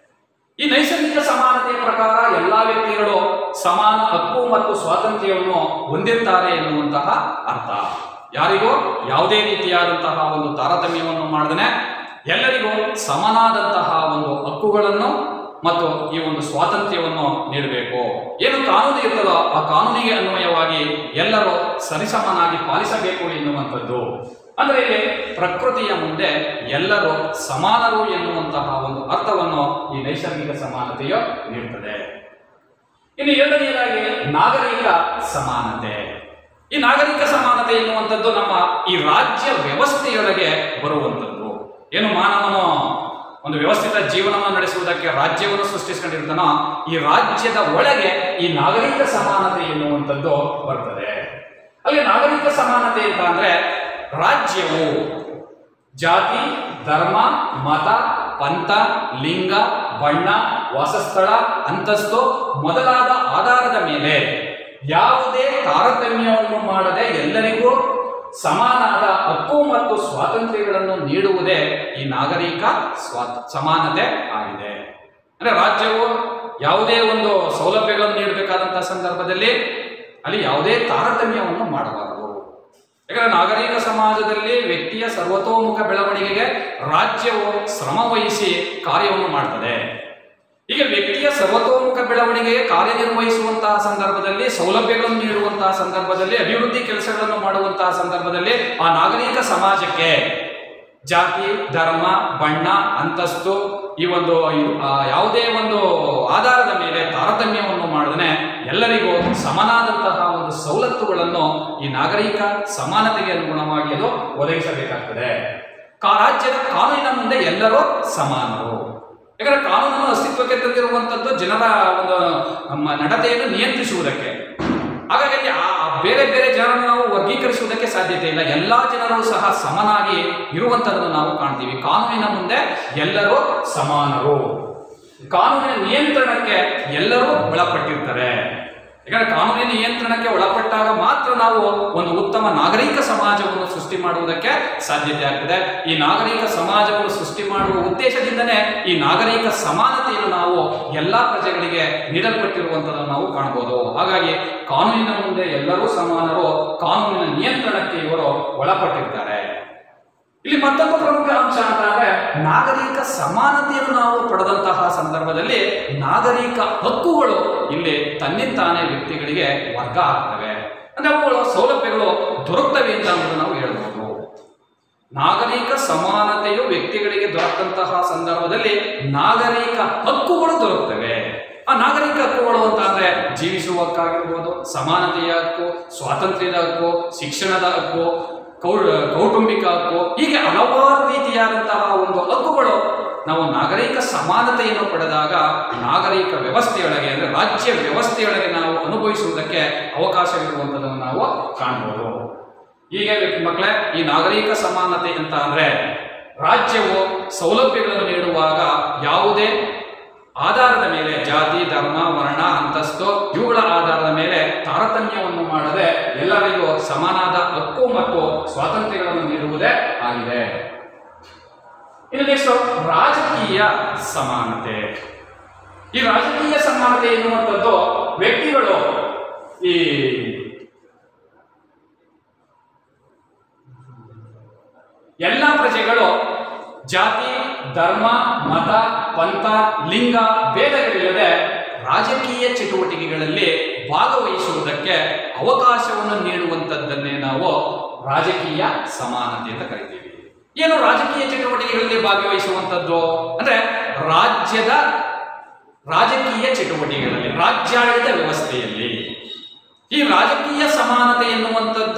ಈ ನೈಸರ್ಗಿಕ ಸಮಾನತೆಯ ಪ್ರಕಾರ ಎಲ್ಲಾ ವ್ಯಕ್ತಿಗಳು ಸಮಾನ ಹಕ್ಕು ಮತ್ತು ಸ್ವಾತಂತ್ರ್ಯವನ್ನು ಹೊಂದಿರ್ತಾರೆ ಎನ್ನುವಂತಹ ಅರ್ಥ ಯಾರಿಗೂ ಯಾವುದೇ ರೀತಿಯಾದಂತಹ ಒಂದು ತಾರತಮ್ಯವನ್ನು ಮಾಡದೇ ಎಲ್ಲರಿಗೂ ಸಮನಾದಂತಹ ಒಂದು ಹಕ್ಕುಗಳನ್ನು ಮತ್ತು ಈ ಒಂದು ಸ್ವಾತಂತ್ರ್ಯವನ್ನು ನೀಡಬೇಕು ಏನು ಕಾನೂನು ಇರ್ತದೋ ಆ ಕಾನೂನಿಗೆ ಅನ್ವಯವಾಗಿ ಎಲ್ಲರೂ ಸರಿಸಮನಾಗಿ ಪಾಲಿಸಬೇಕು ಎನ್ನುವಂಥದ್ದು ಅಂದ್ರೆ ಇಲ್ಲಿ ಪ್ರಕೃತಿಯ ಮುಂದೆ ಎಲ್ಲರೂ ಸಮಾನರು ಎನ್ನುವಂತಹ ಒಂದು ಅರ್ಥವನ್ನು ಈ ನೈಸರ್ಗಿಕ ಸಮಾನತೆಯು ನೀಡುತ್ತದೆ ಇನ್ನು ಎರಡನೆಯದಾಗಿ ನಾಗರಿಕ ಸಮಾನತೆ ಈ ನಾಗರಿಕ ಸಮಾನತೆ ಎನ್ನುವಂಥದ್ದು ನಮ್ಮ ಈ ರಾಜ್ಯ ವ್ಯವಸ್ಥೆಯೊಳಗೆ ಬರುವಂಥದ್ದು ಏನು ಮಾನವನು ಒಂದು ವ್ಯವಸ್ಥಿತ ಜೀವನವನ್ನು ನಡೆಸುವುದಕ್ಕೆ ರಾಜ್ಯವನ್ನು ಸೃಷ್ಟಿಸಿಕೊಂಡಿರ್ತಾನೋ ಈ ರಾಜ್ಯದ ಒಳಗೆ ಈ ನಾಗರಿಕ ಸಮಾನತೆ ಎನ್ನುವಂಥದ್ದು ಬರ್ತದೆ ಅಲ್ಲಿ ನಾಗರಿಕ ಸಮಾನತೆ ಅಂತ ಅಂದ್ರೆ ರಾಜ್ಯವು ಜಾತಿ ಧರ್ಮ ಮತ ಪಂಥ ಲಿಂಗ ಬಣ್ಣ ವಾಸಸ್ಥಳ ಅಂತಸ್ತು ಮೊದಲಾದ ಆಧಾರದ ಮೇಲೆ ಯಾವುದೇ ತಾರತಮ್ಯವನ್ನು ಮಾಡದೆ ಎಲ್ಲರಿಗೂ ಸಮಾನಾದ ಹಕ್ಕು ಮತ್ತು ಸ್ವಾತಂತ್ರ್ಯಗಳನ್ನು ನೀಡುವುದೇ ಈ ನಾಗರಿಕ ಸ್ವಾ ಸಮಾನತೆ ಆಗಿದೆ ಅಂದ್ರೆ ರಾಜ್ಯವು ಯಾವುದೇ ಒಂದು ಸೌಲಭ್ಯಗಳನ್ನು ನೀಡಬೇಕಾದಂತಹ ಸಂದರ್ಭದಲ್ಲಿ ಅಲ್ಲಿ ಯಾವುದೇ ತಾರತಮ್ಯವನ್ನು ಮಾಡಬಾರದು ಯಾಕಂದ್ರೆ ನಾಗರಿಕ ಸಮಾಜದಲ್ಲಿ ವ್ಯಕ್ತಿಯ ಸರ್ವತೋಮುಖ ಬೆಳವಣಿಗೆಗೆ ರಾಜ್ಯವು ಶ್ರಮ ವಹಿಸಿ ಕಾರ್ಯವನ್ನು ಮಾಡ್ತದೆ ಈಗ ವ್ಯಕ್ತಿಯ ಸರ್ವತೋಮುಖ ಬೆಳವಣಿಗೆಗೆ ಕಾರ್ಯನಿರ್ವಹಿಸುವಂತಹ ಸಂದರ್ಭದಲ್ಲಿ ಸೌಲಭ್ಯಗಳನ್ನು ನೀಡುವಂತಹ ಸಂದರ್ಭದಲ್ಲಿ ಅಭಿವೃದ್ಧಿ ಕೆಲಸಗಳನ್ನು ಮಾಡುವಂತಹ ಸಂದರ್ಭದಲ್ಲಿ ಆ ನಾಗರಿಕ ಸಮಾಜಕ್ಕೆ ಜಾತಿ ಧರ್ಮ ಬಣ್ಣ ಅಂತಸ್ತು ಈ ಒಂದು ಇದು, ಆ, ಯಾವುದೇ ಒಂದು ಆಧಾರದ ಮೇಲೆ ತಾರತಮ್ಯವನ್ನು ಮಾಡದೇ ಎಲ್ಲರಿಗೂ ಸಮನಾದಂತಹ ಒಂದು ಸವಲತ್ತುಗಳನ್ನು ಈ ನಾಗರಿಕ ಸಮಾನತೆಗೆ ಅನುಗುಣವಾಗಿ ಅದು ಒದಗಿಸಬೇಕಾಗ್ತದೆ ಕಾ ರಾಜ್ಯದ ಕಾನೂನಿನ ಮುಂದೆ ಎಲ್ಲರೂ ಸಮಾನರು ಯಾಕಂದ್ರೆ ಕಾನೂನನ್ನು ಅಸ್ತಿತ್ವಕ್ಕೆ ತಂದಿರುವಂತದ್ದು ಜನರ ಒಂದು ನಮ್ಮ ನಡತೆಯನ್ನು ನಿಯಂತ್ರಿಸುವುದಕ್ಕೆ ಹಾಗಾಗಿ ಅಲ್ಲಿ ಆ ಆ ಬೇರೆ ಬೇರೆ ಜನರನ್ನು ನಾವು ವರ್ಗೀಕರಿಸುವುದಕ್ಕೆ ಸಾಧ್ಯತೆ ಇಲ್ಲ ಎಲ್ಲಾ ಜನರು ಸಹ ಸಮನಾಗಿ ಇರುವಂತದನ್ನು ನಾವು ಕಾಣ್ತೀವಿ ಕಾನೂನಿನ ಮುಂದೆ ಎಲ್ಲರೂ ಸಮಾನರು ಕಾನೂನಿನ ನಿಯಂತ್ರಣಕ್ಕೆ ಎಲ್ಲರೂ ಒಳಪಟ್ಟಿರ್ತಾರೆ ಯಾಕಂದ್ರೆ ಕಾನೂನಿನ ನಿಯಂತ್ರಣಕ್ಕೆ ಒಳಪಟ್ಟಾಗ ಮಾತ್ರ ನಾವು ಒಂದು ಉತ್ತಮ ನಾಗರಿಕ ಸಮಾಜವನ್ನು ಸೃಷ್ಟಿ ಮಾಡುವುದಕ್ಕೆ ಸಾಧ್ಯತೆ ಆಗ್ತದೆ ಈ ನಾಗರಿಕ ಸಮಾಜವನ್ನು ಸೃಷ್ಟಿ ಮಾಡುವ ಉದ್ದೇಶದಿಂದನೇ ಈ ನಾಗರಿಕ ಸಮಾನತೆಯನ್ನು ನಾವು ಎಲ್ಲಾ ಪ್ರಜೆಗಳಿಗೆ ನೀಡಲ್ಪಟ್ಟಿರುವಂತದನ್ನು ನಾವು ಕಾಣಬಹುದು ಹಾಗಾಗಿ ಕಾನೂನಿನ ಮುಂದೆ ಎಲ್ಲರೂ ಸಮಾನರು ಕಾನೂನಿನ ನಿಯಂತ್ರಣಕ್ಕೆ ಇವರು ಒಳಪಟ್ಟಿರ್ತಾರೆ ಇಲ್ಲಿ ಮತ್ತೊಂದು ಪ್ರಮುಖ ಅಂಶ ಅಂತ ಅಂದ್ರೆ ನಾಗರಿಕ ಸಮಾನತೆಯನ್ನು ನಾವು ಪಡೆದಂತಹ ಸಂದರ್ಭದಲ್ಲಿ ನಾಗರಿಕ ಹಕ್ಕುಗಳು ಇಲ್ಲಿ ತನ್ನಿಂತಾನೇ ವ್ಯಕ್ತಿಗಳಿಗೆ ವರ್ಗ ಆಗ್ತವೆ ಅಂದ್ರೆ ಅವುಗಳು ಸೌಲಭ್ಯಗಳು ದೊರಕ್ತವೆ ಅಂತ ಅನ್ನೋದು ನಾವು ಹೇಳ್ಬೋದು ನಾಗರಿಕ ಸಮಾನತೆಯು ವ್ಯಕ್ತಿಗಳಿಗೆ ದೊರಕಂತಹ ಸಂದರ್ಭದಲ್ಲಿ ನಾಗರಿಕ ಹಕ್ಕುಗಳು ದೊರಕ್ತವೆ ಆ ನಾಗರಿಕ ಹಕ್ಕುಗಳು ಅಂತ ಅಂದ್ರೆ ಜೀವಿಸುವ ಹಕ್ಕಾಗಿರ್ಬೋದು ಸಮಾನತೆಯ ಹಕ್ಕು ಸ್ವಾತಂತ್ರ್ಯದ ಹಕ್ಕು ಶಿಕ್ಷಣದ ಹಕ್ಕು ಕೌ ಕೌಟುಂಬಿಕ ಹಕ್ಕು ಹೀಗೆ ಹಲವಾರು ರೀತಿಯಾದಂತಹ ಒಂದು ಹಕ್ಕುಗಳು ನಾವು ನಾಗರಿಕ ಸಮಾನತೆಯನ್ನು ಪಡೆದಾಗ ನಾಗರಿಕ ವ್ಯವಸ್ಥೆಯೊಳಗೆ ಅಂದ್ರೆ ರಾಜ್ಯ ವ್ಯವಸ್ಥೆಯೊಳಗೆ ನಾವು ಅನುಭವಿಸುವುದಕ್ಕೆ ಅವಕಾಶವಿರುವಂಥದ್ದನ್ನು ನಾವು ಕಾಣಬಹುದು ಹೀಗೆ ಮಕ್ಕಳೇ ಈ ನಾಗರಿಕ ಸಮಾನತೆ ಅಂತ ಅಂದ್ರೆ ರಾಜ್ಯವು ಸೌಲಭ್ಯಗಳನ್ನು ನೀಡುವಾಗ ಯಾವುದೇ ಆಧಾರದ ಮೇಲೆ ಜಾತಿ ಧರ್ಮ ವರ್ಣ ಅಂತಸ್ತು ಇವುಗಳ ಆಧಾರದ ಮೇಲೆ ತಾರತಮ್ಯವನ್ನು ಮಾಡದೆ ಎಲ್ಲರಿಗೂ ಸಮಾನಾದ ಹಕ್ಕು ಮತ್ತು ಸ್ವಾತಂತ್ರ್ಯಗಳನ್ನು ನೀಡುವುದೇ ಆಗಿದೆ ಇನ್ನು ನೆಕ್ಸ್ಟ್ ರಾಜಕೀಯ ಸಮಾನತೆ ಈ ರಾಜಕೀಯ ಸಮಾನತೆ ಎನ್ನುವಂಥದ್ದು ವ್ಯಕ್ತಿಗಳು ಈ ಎಲ್ಲ ಪ್ರಜೆಗಳು ಜಾತಿ ಧರ್ಮ ಮತ ಪಂಥ ಲಿಂಗ ಭೇದಗಳಿಲ್ಲದೆ ರಾಜಕೀಯ ಚಟುವಟಿಕೆಗಳಲ್ಲಿ ಭಾಗವಹಿಸುವುದಕ್ಕೆ ಅವಕಾಶವನ್ನು ನೀಡುವಂಥದ್ದನ್ನೇ ನಾವು ರಾಜಕೀಯ ಸಮಾನತೆ ಅಂತ ಕರಿತೀವಿ ಏನು ರಾಜಕೀಯ ಚಟುವಟಿಕೆಗಳಲ್ಲಿ ಭಾಗವಹಿಸುವಂಥದ್ದು ಅಂದ್ರೆ ರಾಜ್ಯದ ರಾಜಕೀಯ ಚಟುವಟಿಕೆಗಳಲ್ಲಿ ರಾಜ್ಯಾಡಳಿತ ವ್ಯವಸ್ಥೆಯಲ್ಲಿ ಈ ರಾಜಕೀಯ ಸಮಾನತೆ ಎನ್ನುವಂಥದ್ದು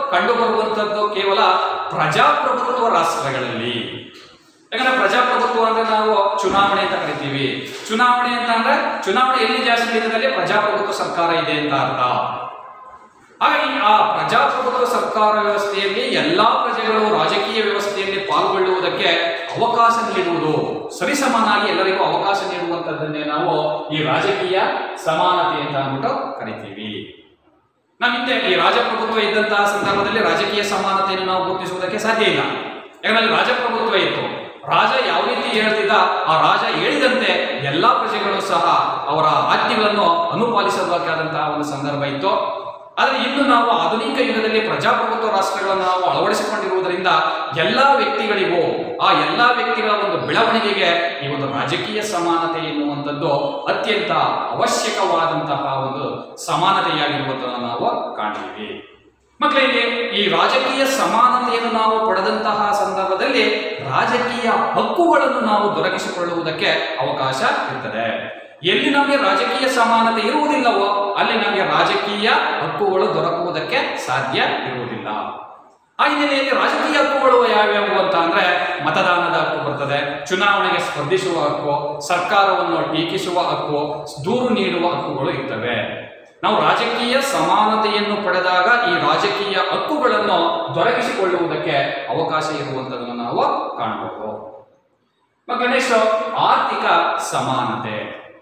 ಕಂಡುಬರುವಂತದ್ದು ಕೇವಲ ಪ್ರಜಾಪ್ರಭುತ್ವ ರಾಷ್ಟ್ರಗಳಲ್ಲಿ ಯಾಕಂದ್ರೆ ಪ್ರಜಾಪ್ರಭುತ್ವ ಅಂದ್ರೆ ನಾವು ಚುನಾವಣೆ ಅಂತ ಕರಿತೀವಿ ಚುನಾವಣೆ ಅಂತ ಅಂದ್ರೆ ಚುನಾವಣೆ ಎಲ್ಲಿ ಜಾಸ್ತಿ ನಡೀತದಲ್ಲಿ ಪ್ರಜಾಪ್ರಭುತ್ವ ಸರ್ಕಾರ ಇದೆ ಅಂತ ಅರ್ಥ ಹಾಗಾಗಿ ಆ ಪ್ರಜಾಪ್ರಭುತ್ವ ಸರ್ಕಾರ ವ್ಯವಸ್ಥೆಯಲ್ಲಿ ಎಲ್ಲಾ ಪ್ರಜೆಗಳು ರಾಜಕೀಯ ವ್ಯವಸ್ಥೆಯಲ್ಲಿ ಪಾಲ್ಗೊಳ್ಳುವುದಕ್ಕೆ ಅವಕಾಶ ನೀಡುವುದು ಸರಿಸಮನಾಗಿ ಎಲ್ಲರಿಗೂ ಅವಕಾಶ ನೀಡುವಂತದ್ದನ್ನೇ ನಾವು ಈ ರಾಜಕೀಯ ಸಮಾನತೆ ಅಂತ ಅಂದ್ಬಿಟ್ಟು ಕರಿತೀವಿ ನಮ್ಮ ಹಿಂದೆ ಈ ರಾಜಪ್ರಭುತ್ವ ಇದ್ದಂತಹ ಸಂದರ್ಭದಲ್ಲಿ ರಾಜಕೀಯ ಸಮಾನತೆಯನ್ನು ನಾವು ಗುರುತಿಸುವುದಕ್ಕೆ ಸಾಧ್ಯ ಇಲ್ಲ ಯಾಕಂದ್ರೆ ಅಲ್ಲಿ ರಾಜಪ್ರಭುತ್ವ ಇತ್ತು ರಾಜ ಯಾವ ರೀತಿ ಹೇಳ್ತಿದ್ದ ಆ ರಾಜ ಹೇಳಿದಂತೆ ಎಲ್ಲಾ ಪ್ರಜೆಗಳು ಸಹ ಅವರ ಆಜ್ಞೆಗಳನ್ನು ಅನುಪಾಲಿಸಬೇಕಾದಂತಹ ಒಂದು ಸಂದರ್ಭ ಇತ್ತು ಆದರೆ ಇನ್ನು ನಾವು ಆಧುನಿಕ ಯುಗದಲ್ಲಿ ಪ್ರಜಾಪ್ರಭುತ್ವ ರಾಷ್ಟ್ರಗಳನ್ನು ನಾವು ಅಳವಡಿಸಿಕೊಂಡಿರುವುದರಿಂದ ಎಲ್ಲಾ ವ್ಯಕ್ತಿಗಳಿಗೂ ಆ ಎಲ್ಲಾ ವ್ಯಕ್ತಿಗಳ ಒಂದು ಬೆಳವಣಿಗೆಗೆ ಈ ಒಂದು ರಾಜಕೀಯ ಸಮಾನತೆ ಎನ್ನುವಂಥದ್ದು ಅತ್ಯಂತ ಅವಶ್ಯಕವಾದಂತಹ ಒಂದು ಸಮಾನತೆಯಾಗಿರುವುದನ್ನು ನಾವು ಕಾಣ್ತೀವಿ ಮಕ್ಕಳಿಗೆ ಈ ರಾಜಕೀಯ ಸಮಾನತೆಯನ್ನು ನಾವು ಪಡೆದಂತಹ ಸಂದರ್ಭದಲ್ಲಿ ರಾಜಕೀಯ ಹಕ್ಕುಗಳನ್ನು ನಾವು ದೊರಕಿಸಿಕೊಳ್ಳುವುದಕ್ಕೆ ಅವಕಾಶ ಇರ್ತದೆ ಎಲ್ಲಿ ನಮಗೆ ರಾಜಕೀಯ ಸಮಾನತೆ ಇರುವುದಿಲ್ಲವೋ ಅಲ್ಲಿ ನಮಗೆ ರಾಜಕೀಯ ಹಕ್ಕುಗಳು ದೊರಕುವುದಕ್ಕೆ ಸಾಧ್ಯ ಇರುವುದಿಲ್ಲ ಆ ಹಿನ್ನೆಲೆಯಲ್ಲಿ ರಾಜಕೀಯ ಹಕ್ಕುಗಳು ಯಾವ್ಯಾವು ಅಂತ ಅಂದ್ರೆ ಮತದಾನದ ಹಕ್ಕು ಬರ್ತದೆ ಚುನಾವಣೆಗೆ ಸ್ಪರ್ಧಿಸುವ ಹಕ್ಕು ಸರ್ಕಾರವನ್ನು ಟೀಕಿಸುವ ಹಕ್ಕು ದೂರು ನೀಡುವ ಹಕ್ಕುಗಳು ಇರ್ತವೆ ನಾವು ರಾಜಕೀಯ ಸಮಾನತೆಯನ್ನು ಪಡೆದಾಗ ಈ ರಾಜಕೀಯ ಹಕ್ಕುಗಳನ್ನು ದೊರಕಿಸಿಕೊಳ್ಳುವುದಕ್ಕೆ ಅವಕಾಶ ಇರುವಂತದನ್ನು ನಾವು ಕಾಣಬಹುದು ಮಕ್ಕಳ ನೆಕ್ಸ್ಟ್ ಆರ್ಥಿಕ ಸಮಾನತೆ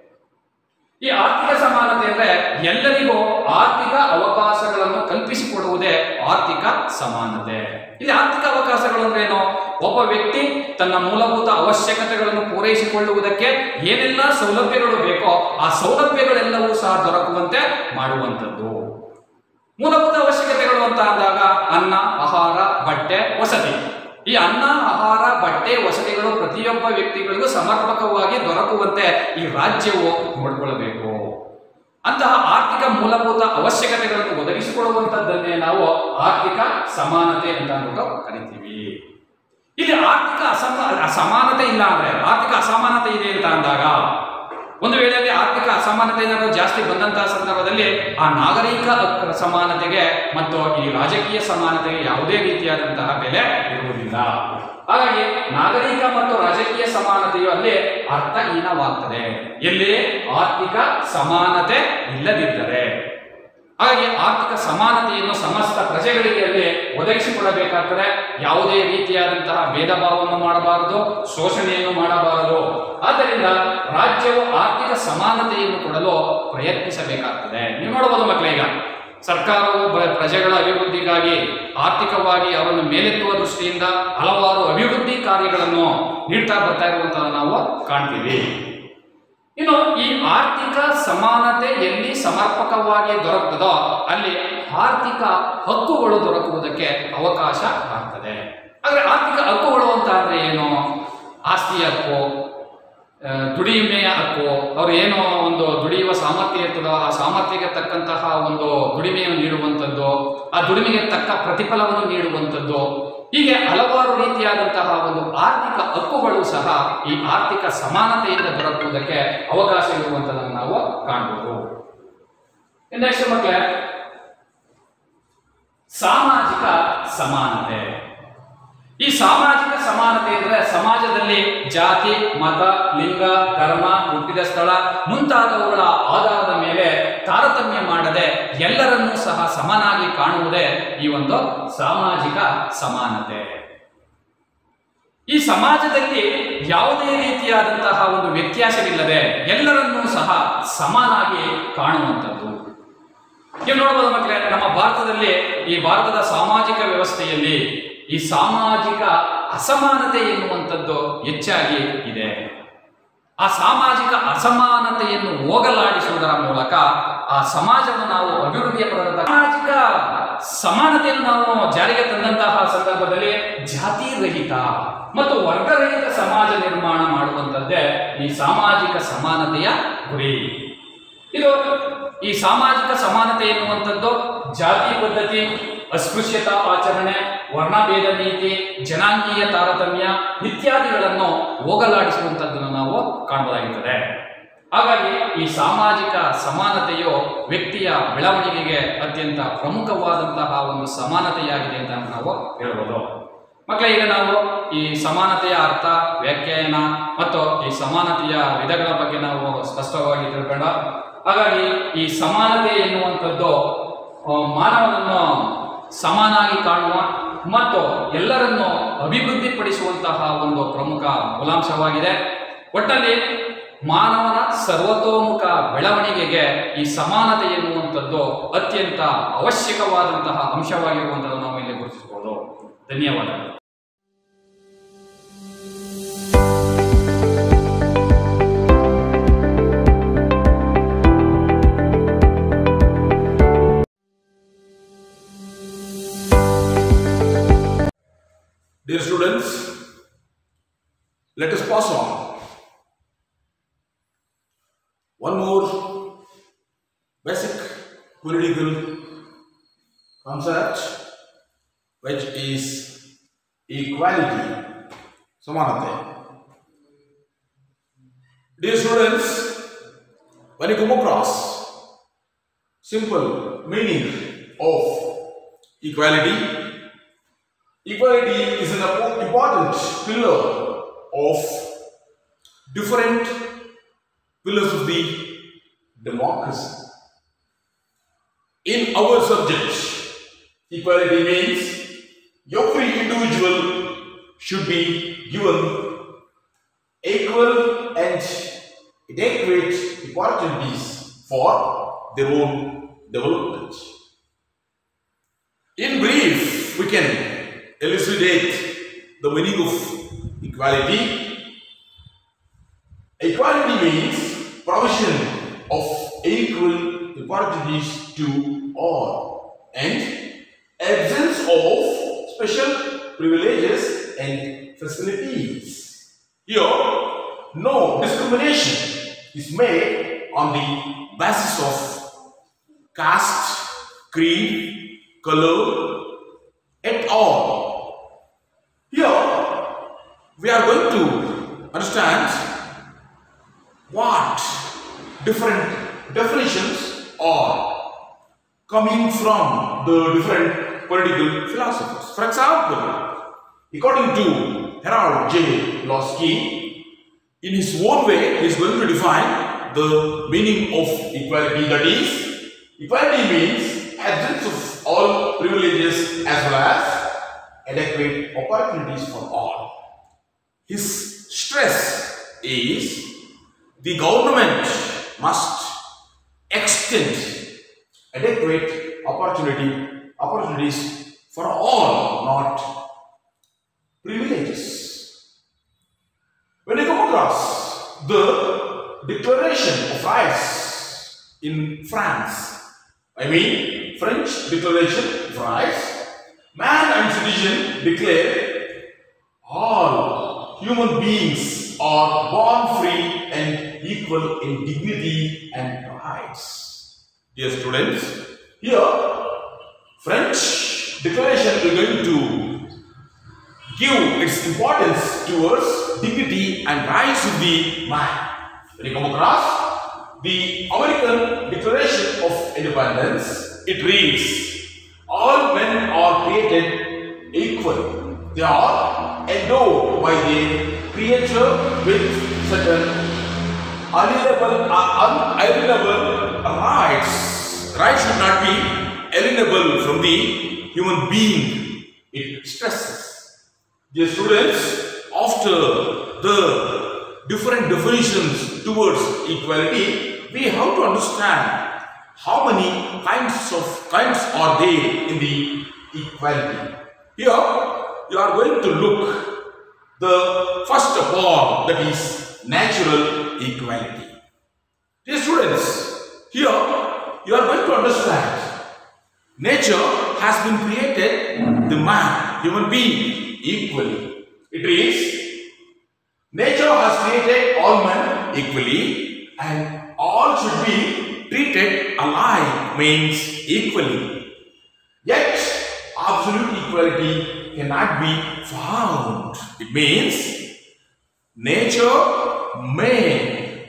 ಈ ಆರ್ಥಿಕ ಸಮಾನತೆ ಅಂದ್ರೆ ಎಲ್ಲರಿಗೂ ಆರ್ಥಿಕ ಅವಕಾಶಗಳನ್ನು ಕಲ್ಪಿಸಿಕೊಡುವುದೇ ಆರ್ಥಿಕ ಸಮಾನತೆ ಇಲ್ಲಿ ಆರ್ಥಿಕ ಅವಕಾಶಗಳು ಅಂದ್ರೆ ಏನು ಒಬ್ಬ ವ್ಯಕ್ತಿ ತನ್ನ ಮೂಲಭೂತ ಅವಶ್ಯಕತೆಗಳನ್ನು ಪೂರೈಸಿಕೊಳ್ಳುವುದಕ್ಕೆ ಏನೆಲ್ಲ ಸೌಲಭ್ಯಗಳು ಬೇಕೋ ಆ ಸೌಲಭ್ಯಗಳೆಲ್ಲವೂ ಸಹ ದೊರಕುವಂತೆ ಮಾಡುವಂಥದ್ದು ಮೂಲಭೂತ ಅವಶ್ಯಕತೆಗಳು ಅಂತ ಅಂದಾಗ ಅನ್ನ ಆಹಾರ ಬಟ್ಟೆ ವಸತಿ ಈ ಅನ್ನ ಆಹಾರ ಬಟ್ಟೆ ವಸತಿಗಳು ಪ್ರತಿಯೊಬ್ಬ ವ್ಯಕ್ತಿಗಳಿಗೂ ಸಮರ್ಪಕವಾಗಿ ದೊರಕುವಂತೆ ಈ ರಾಜ್ಯವು ನೋಡಿಕೊಳ್ಳಬೇಕು ಅಂತಹ ಆರ್ಥಿಕ ಮೂಲಭೂತ ಅವಶ್ಯಕತೆಗಳನ್ನು ಒದಗಿಸಿಕೊಡುವಂತದ್ದನ್ನೇ ನಾವು ಆರ್ಥಿಕ ಸಮಾನತೆ ಅಂತ ಅಂದ್ಬಿಟ್ಟು ಕರಿತೀವಿ ಇಲ್ಲಿ ಆರ್ಥಿಕ ಅಸಮ ಅಸಮಾನತೆ ಇಲ್ಲ ಅಂದ್ರೆ ಆರ್ಥಿಕ ಅಸಮಾನತೆ ಇದೆ ಅಂತ ಅಂದಾಗ ಒಂದು ವೇಳೆ ಅಲ್ಲಿ ಆರ್ಥಿಕ ಅಸಮಾನತೆ ಏನಾದರೂ ಜಾಸ್ತಿ ಬಂದಂತಹ ಸಂದರ್ಭದಲ್ಲಿ ಆ ನಾಗರಿಕ ಹಕ್ಕು ಸಮಾನತೆಗೆ ಮತ್ತು ಈ ರಾಜಕೀಯ ಸಮಾನತೆಗೆ ಯಾವುದೇ ರೀತಿಯಾದಂತಹ ಬೆಲೆ ಇರುವುದಿಲ್ಲ ಹಾಗಾಗಿ ನಾಗರಿಕ ಮತ್ತು ರಾಜಕೀಯ ಸಮಾನತೆಯು ಅಲ್ಲಿ ಅರ್ಥಹೀನವಾಗ್ತದೆ ಎಲ್ಲಿ ಆರ್ಥಿಕ ಸಮಾನತೆ ಇಲ್ಲದಿದ್ದರೆ ಹಾಗಾಗಿ ಆರ್ಥಿಕ ಸಮಾನತೆಯನ್ನು ಸಮಸ್ತ ಪ್ರಜೆಗಳಿಗೆ ಅಲ್ಲಿ ಒದಗಿಸಿಕೊಡಬೇಕಾಗ್ತದೆ ಯಾವುದೇ ರೀತಿಯಾದಂತಹ ಭೇದ ಭಾವವನ್ನು ಮಾಡಬಾರದು ಶೋಷಣೆಯನ್ನು ಮಾಡಬಾರದು ಆದ್ದರಿಂದ ರಾಜ್ಯವು ಆರ್ಥಿಕ ಸಮಾನತೆಯನ್ನು ಕೊಡಲು ಪ್ರಯತ್ನಿಸಬೇಕಾಗ್ತದೆ ನೀವು ನೋಡಬಹುದು ಮಕ್ಕಳೀಗ ಸರ್ಕಾರವು ಬ- ಪ್ರಜೆಗಳ ಅಭಿವೃದ್ಧಿಗಾಗಿ ಆರ್ಥಿಕವಾಗಿ ಅವರನ್ನು ಮೇಲೆತ್ತುವ ದೃಷ್ಟಿಯಿಂದ ಹಲವಾರು ಅಭಿವೃದ್ಧಿ ಕಾರ್ಯಗಳನ್ನು ನೀಡ್ತಾ ಬರ್ತಾ ಇರುವಂತಹ ನಾವು ಕಾಣ್ತೀವಿ ಇನ್ನು ಈ ಆರ್ಥಿಕ ಸಮಾನತೆ ಎಲ್ಲಿ ಸಮರ್ಪಕವಾಗಿ ದೊರಕುತ್ತದೋ ಅಲ್ಲಿ ಆರ್ಥಿಕ ಹಕ್ಕುಗಳು ದೊರಕುವುದಕ್ಕೆ ಅವಕಾಶ ಆಗ್ತದೆ ಆದ್ರೆ ಆರ್ಥಿಕ ಹಕ್ಕುಗಳು ಅಂತ ಅಂದ್ರೆ ಏನು ಆಸ್ತಿ ಹಕ್ಕು ಆ, ದುಡಿಮೆಯ ಹಕ್ಕು ಅವ್ರು ಏನೋ ಒಂದು ದುಡಿಯುವ ಸಾಮರ್ಥ್ಯ ಇರ್ತದೋ ಆ ಸಾಮರ್ಥ್ಯಕ್ಕೆ ತಕ್ಕಂತಹ ಒಂದು ದುಡಿಮೆಯನ್ನು ನೀಡುವಂಥದ್ದು ಆ ದುಡಿಮೆಗೆ ತಕ್ಕ ಪ್ರತಿಫಲವನ್ನು ನೀಡುವಂಥದ್ದು ಹೀಗೆ ಹಲವಾರು ರೀತಿಯಾದಂತಹ ಒಂದು ಆರ್ಥಿಕ ಹಕ್ಕುಗಳು ಸಹ ಈ ಆರ್ಥಿಕ ಸಮಾನತೆಯಿಂದ ದೊರಕುವುದಕ್ಕೆ ಅವಕಾಶ ಇರುವಂಥದ್ದನ್ನು ನಾವು ಕಾಣಬಹುದು ನೆಕ್ಸ್ಟ್ ಮಕ್ಕಳೇ ಸಾಮಾಜಿಕ ಸಮಾನತೆ ಈ ಸಾಮಾಜಿಕ ಸಮಾನತೆ ಅಂದ್ರೆ ಸಮಾಜದಲ್ಲಿ ಜಾತಿ ಮತ ಲಿಂಗ ಧರ್ಮ ಹುಟ್ಟಿದ ಸ್ಥಳ ಮುಂತಾದವುಗಳ ಆಧಾರದ ಮೇಲೆ ತಾರತಮ್ಯ ಮಾಡದೆ ಎಲ್ಲರನ್ನೂ ಸಹ ಸಮನಾಗಿ ಕಾಣುವುದೇ ಈ ಒಂದು ಸಾಮಾಜಿಕ ಸಮಾನತೆ ಈ ಸಮಾಜದಲ್ಲಿ ಯಾವುದೇ ರೀತಿಯಾದಂತಹ ಒಂದು ವ್ಯತ್ಯಾಸವಿಲ್ಲದೆ ಎಲ್ಲರನ್ನೂ ಸಹ ಸಮನಾಗಿ ಕಾಣುವಂಥದ್ದು ನೀವು ನೋಡಬಹುದು ಮಕ್ಕಳೇ ನಮ್ಮ ಭಾರತದಲ್ಲಿ ಈ ಭಾರತದ ಸಾಮಾಜಿಕ ವ್ಯವಸ್ಥೆಯಲ್ಲಿ ಈ ಸಾಮಾಜಿಕ ಅಸಮಾನತೆ ಎನ್ನುವಂಥದ್ದು ಹೆಚ್ಚಾಗಿ ಇದೆ ಆ ಸಾಮಾಜಿಕ ಅಸಮಾನತೆಯನ್ನು ಹೋಗಲಾಡಿಸುವುದರ ಮೂಲಕ ಆ ಸಮಾಜವನ್ನು ನಾವು ಅಭಿವೃದ್ಧಿಯ ಪದದ ಸಾಮಾಜಿಕ ಸಮಾನತೆಯನ್ನು ನಾವು ಜಾರಿಗೆ ತಂದಂತಹ ಸಂದರ್ಭದಲ್ಲಿ ಜಾತಿ ರಹಿತ ಮತ್ತು ವರ್ಗರಹಿತ ಸಮಾಜ ನಿರ್ಮಾಣ ಮಾಡುವಂಥದ್ದೇ ಈ ಸಾಮಾಜಿಕ ಸಮಾನತೆಯ ಗುರಿ ಇದು ಈ ಸಾಮಾಜಿಕ ಸಮಾನತೆ ಎನ್ನುವಂಥದ್ದು ಜಾತಿ ಪದ್ಧತಿ ಅಸ್ಪೃಶ್ಯತಾ ಆಚರಣೆ ವರ್ಣಭೇದ ನೀತಿ ಜನಾಂಗೀಯ ತಾರತಮ್ಯ ಇತ್ಯಾದಿಗಳನ್ನು ಹೋಗಲಾಡಿಸುವಂಥದ್ದನ್ನು ನಾವು ಕಾಣಬಹುದಾಗಿರ್ತದೆ ಹಾಗಾಗಿ ಈ ಸಾಮಾಜಿಕ ಸಮಾನತೆಯು ವ್ಯಕ್ತಿಯ ಬೆಳವಣಿಗೆಗೆ ಅತ್ಯಂತ ಪ್ರಮುಖವಾದಂತಹ ಒಂದು ಸಮಾನತೆಯಾಗಿದೆ ಅಂತ ನಾವು ಹೇಳ್ಬೋದು ಮಕ್ಕಳೇ ಈಗ ನಾವು ಈ ಸಮಾನತೆಯ ಅರ್ಥ ವ್ಯಾಖ್ಯಾನ ಮತ್ತು ಈ ಸಮಾನತೆಯ ವಿಧಗಳ ಬಗ್ಗೆ ನಾವು ಸ್ಪಷ್ಟವಾಗಿ ತಿಳ್ಕೊಂಡ ಹಾಗಾಗಿ ಈ ಸಮಾನತೆ ಎನ್ನುವಂಥದ್ದು ಆ, ಮಾನವನನ್ನು ಸಮಾನಾಗಿ ಕಾಣುವ ಮತ್ತು ಎಲ್ಲರನ್ನು ಅಭಿವೃದ್ಧಿಪಡಿಸುವಂತಹ ಒಂದು ಪ್ರಮುಖ ಮೂಲಾಂಶವಾಗಿದೆ ಒಟ್ಟಲ್ಲಿ ಮಾನವನ ಸರ್ವತೋಮುಖ ಬೆಳವಣಿಗೆಗೆ ಈ ಸಮಾನತೆ ಎನ್ನುವಂಥದ್ದು ಅತ್ಯಂತ ಅವಶ್ಯಕವಾದಂತಹ ಅಂಶವಾಗಿರುವಂಥದ್ದು ನಾವು ಇಲ್ಲಿ ಗುರುತಿಸಬಹುದು ಧನ್ಯವಾದಗಳು Dear students, let us pass on. One more basic political concept which is equality, samanate. Dear students, when you come across simple meaning of equality, Equality is an impo- important pillar of different pillars of the democracy. In our subject, equality means every individual should be given equal and adequate opportunities for their own development. In brief, we can elucidate the meaning of equality. Equality means provision of equal opportunities to all and absence of special privileges and facilities. Here, no discrimination is made on the basis of caste, creed, color, at all. Here, we are going to understand what different definitions are coming from the different political philosophers. For example, according to Harold J. Losky, in his own way, he is going to define the meaning of equality. That is, equality means absence of all privileges as well as adequate opportunities for all. His stress is the government must extend adequate opportunity opportunities for all, not privileges. When you come across the Declaration of Rights in France, I mean French Declaration of Rights, man and citizen declare all human beings are born free and equal in dignity and rights. Dear students, here French Declaration is going to give its importance towards dignity and rights of the man. When you come across the American Declaration of Independence, it reads, All men are created equal. They are endowed by the Creator with certain unalienable, uh, unalienable rights. Rights should not be alienable from the human being. It stresses. Dear students, after the different definitions towards equality, we have to understand how many kinds of kinds are there in the equality. Here, you are going to look the first of all that is natural equality. Dear students, here you are going to understand nature has been created the man, human being equally. It is nature has created all men equally and all should be treated alike means equally. Yet absolute equality cannot be found. It means nature may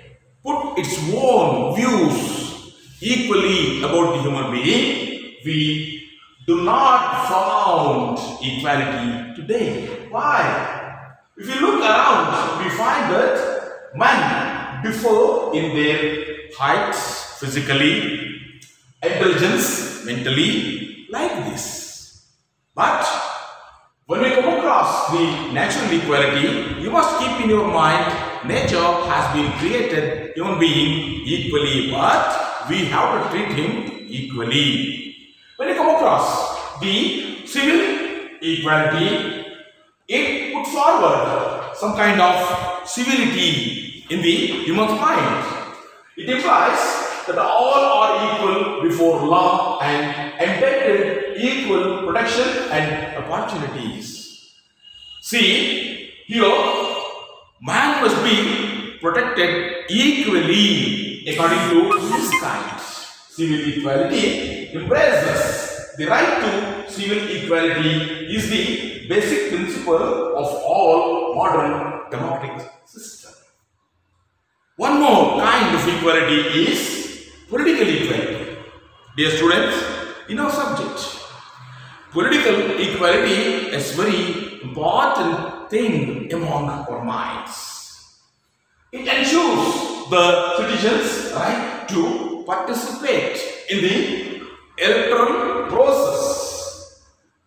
put its own views equally about the human being, we do not found equality today. Why? If you look around, we find that men differ in their heights, physically, intelligence, mentally, like this. But when we come across the natural equality, you must keep in your mind nature has been created human being equally, but we have to treat him equally. When you come across the civil equality, it put forward some kind of civility in the human mind. It implies that all are equal before law and entitled equal protection and opportunities. See, here, man must be protected equally according to his kind. Civil equality embraces the right to civil equality is the basic principle of all modern democratic systems. One more kind of equality is political equality. Dear students, in our subject, political equality is very important thing among our minds. It ensures the citizens' right to participate in the electoral process.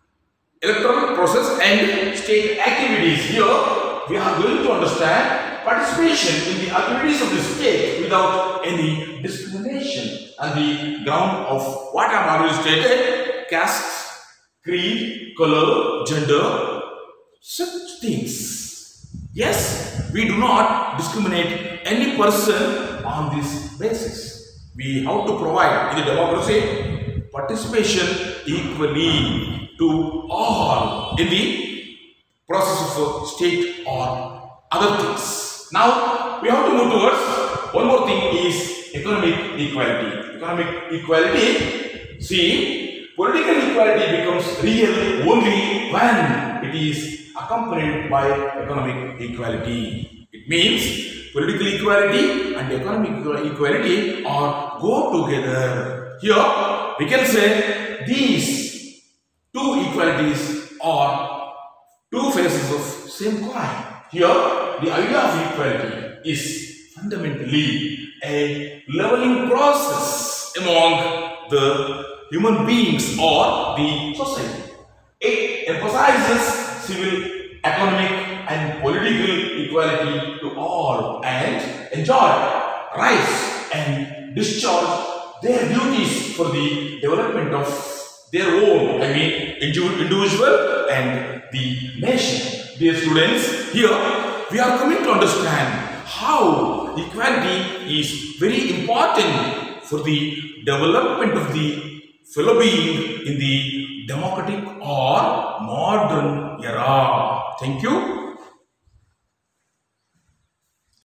Electoral process and state activities. Here, we are going to understand participation in the activities of the state without any discrimination on the ground of what I have already stated caste, creed, color, gender, such things. Yes, we do not discriminate any person on this basis. We have to provide in the democracy participation equally to all in the process of state or other things. Now we have to move towards one more thing is economic equality. Economic equality, see, political equality becomes real only when it is accompanied by economic equality. It means political equality and economic equality are go together. Here we can say these two equalities are two faces of same coin. Here, the idea of equality is fundamentally a leveling process among the human beings or the society. It emphasizes civil, economic, and political equality to all and enjoy, rise, and discharge their duties for the development of their own, I mean, individu- individual and the nation. Dear students, here we are coming to understand how equality is very important for the development of the fellow being in the democratic or modern era. Thank you.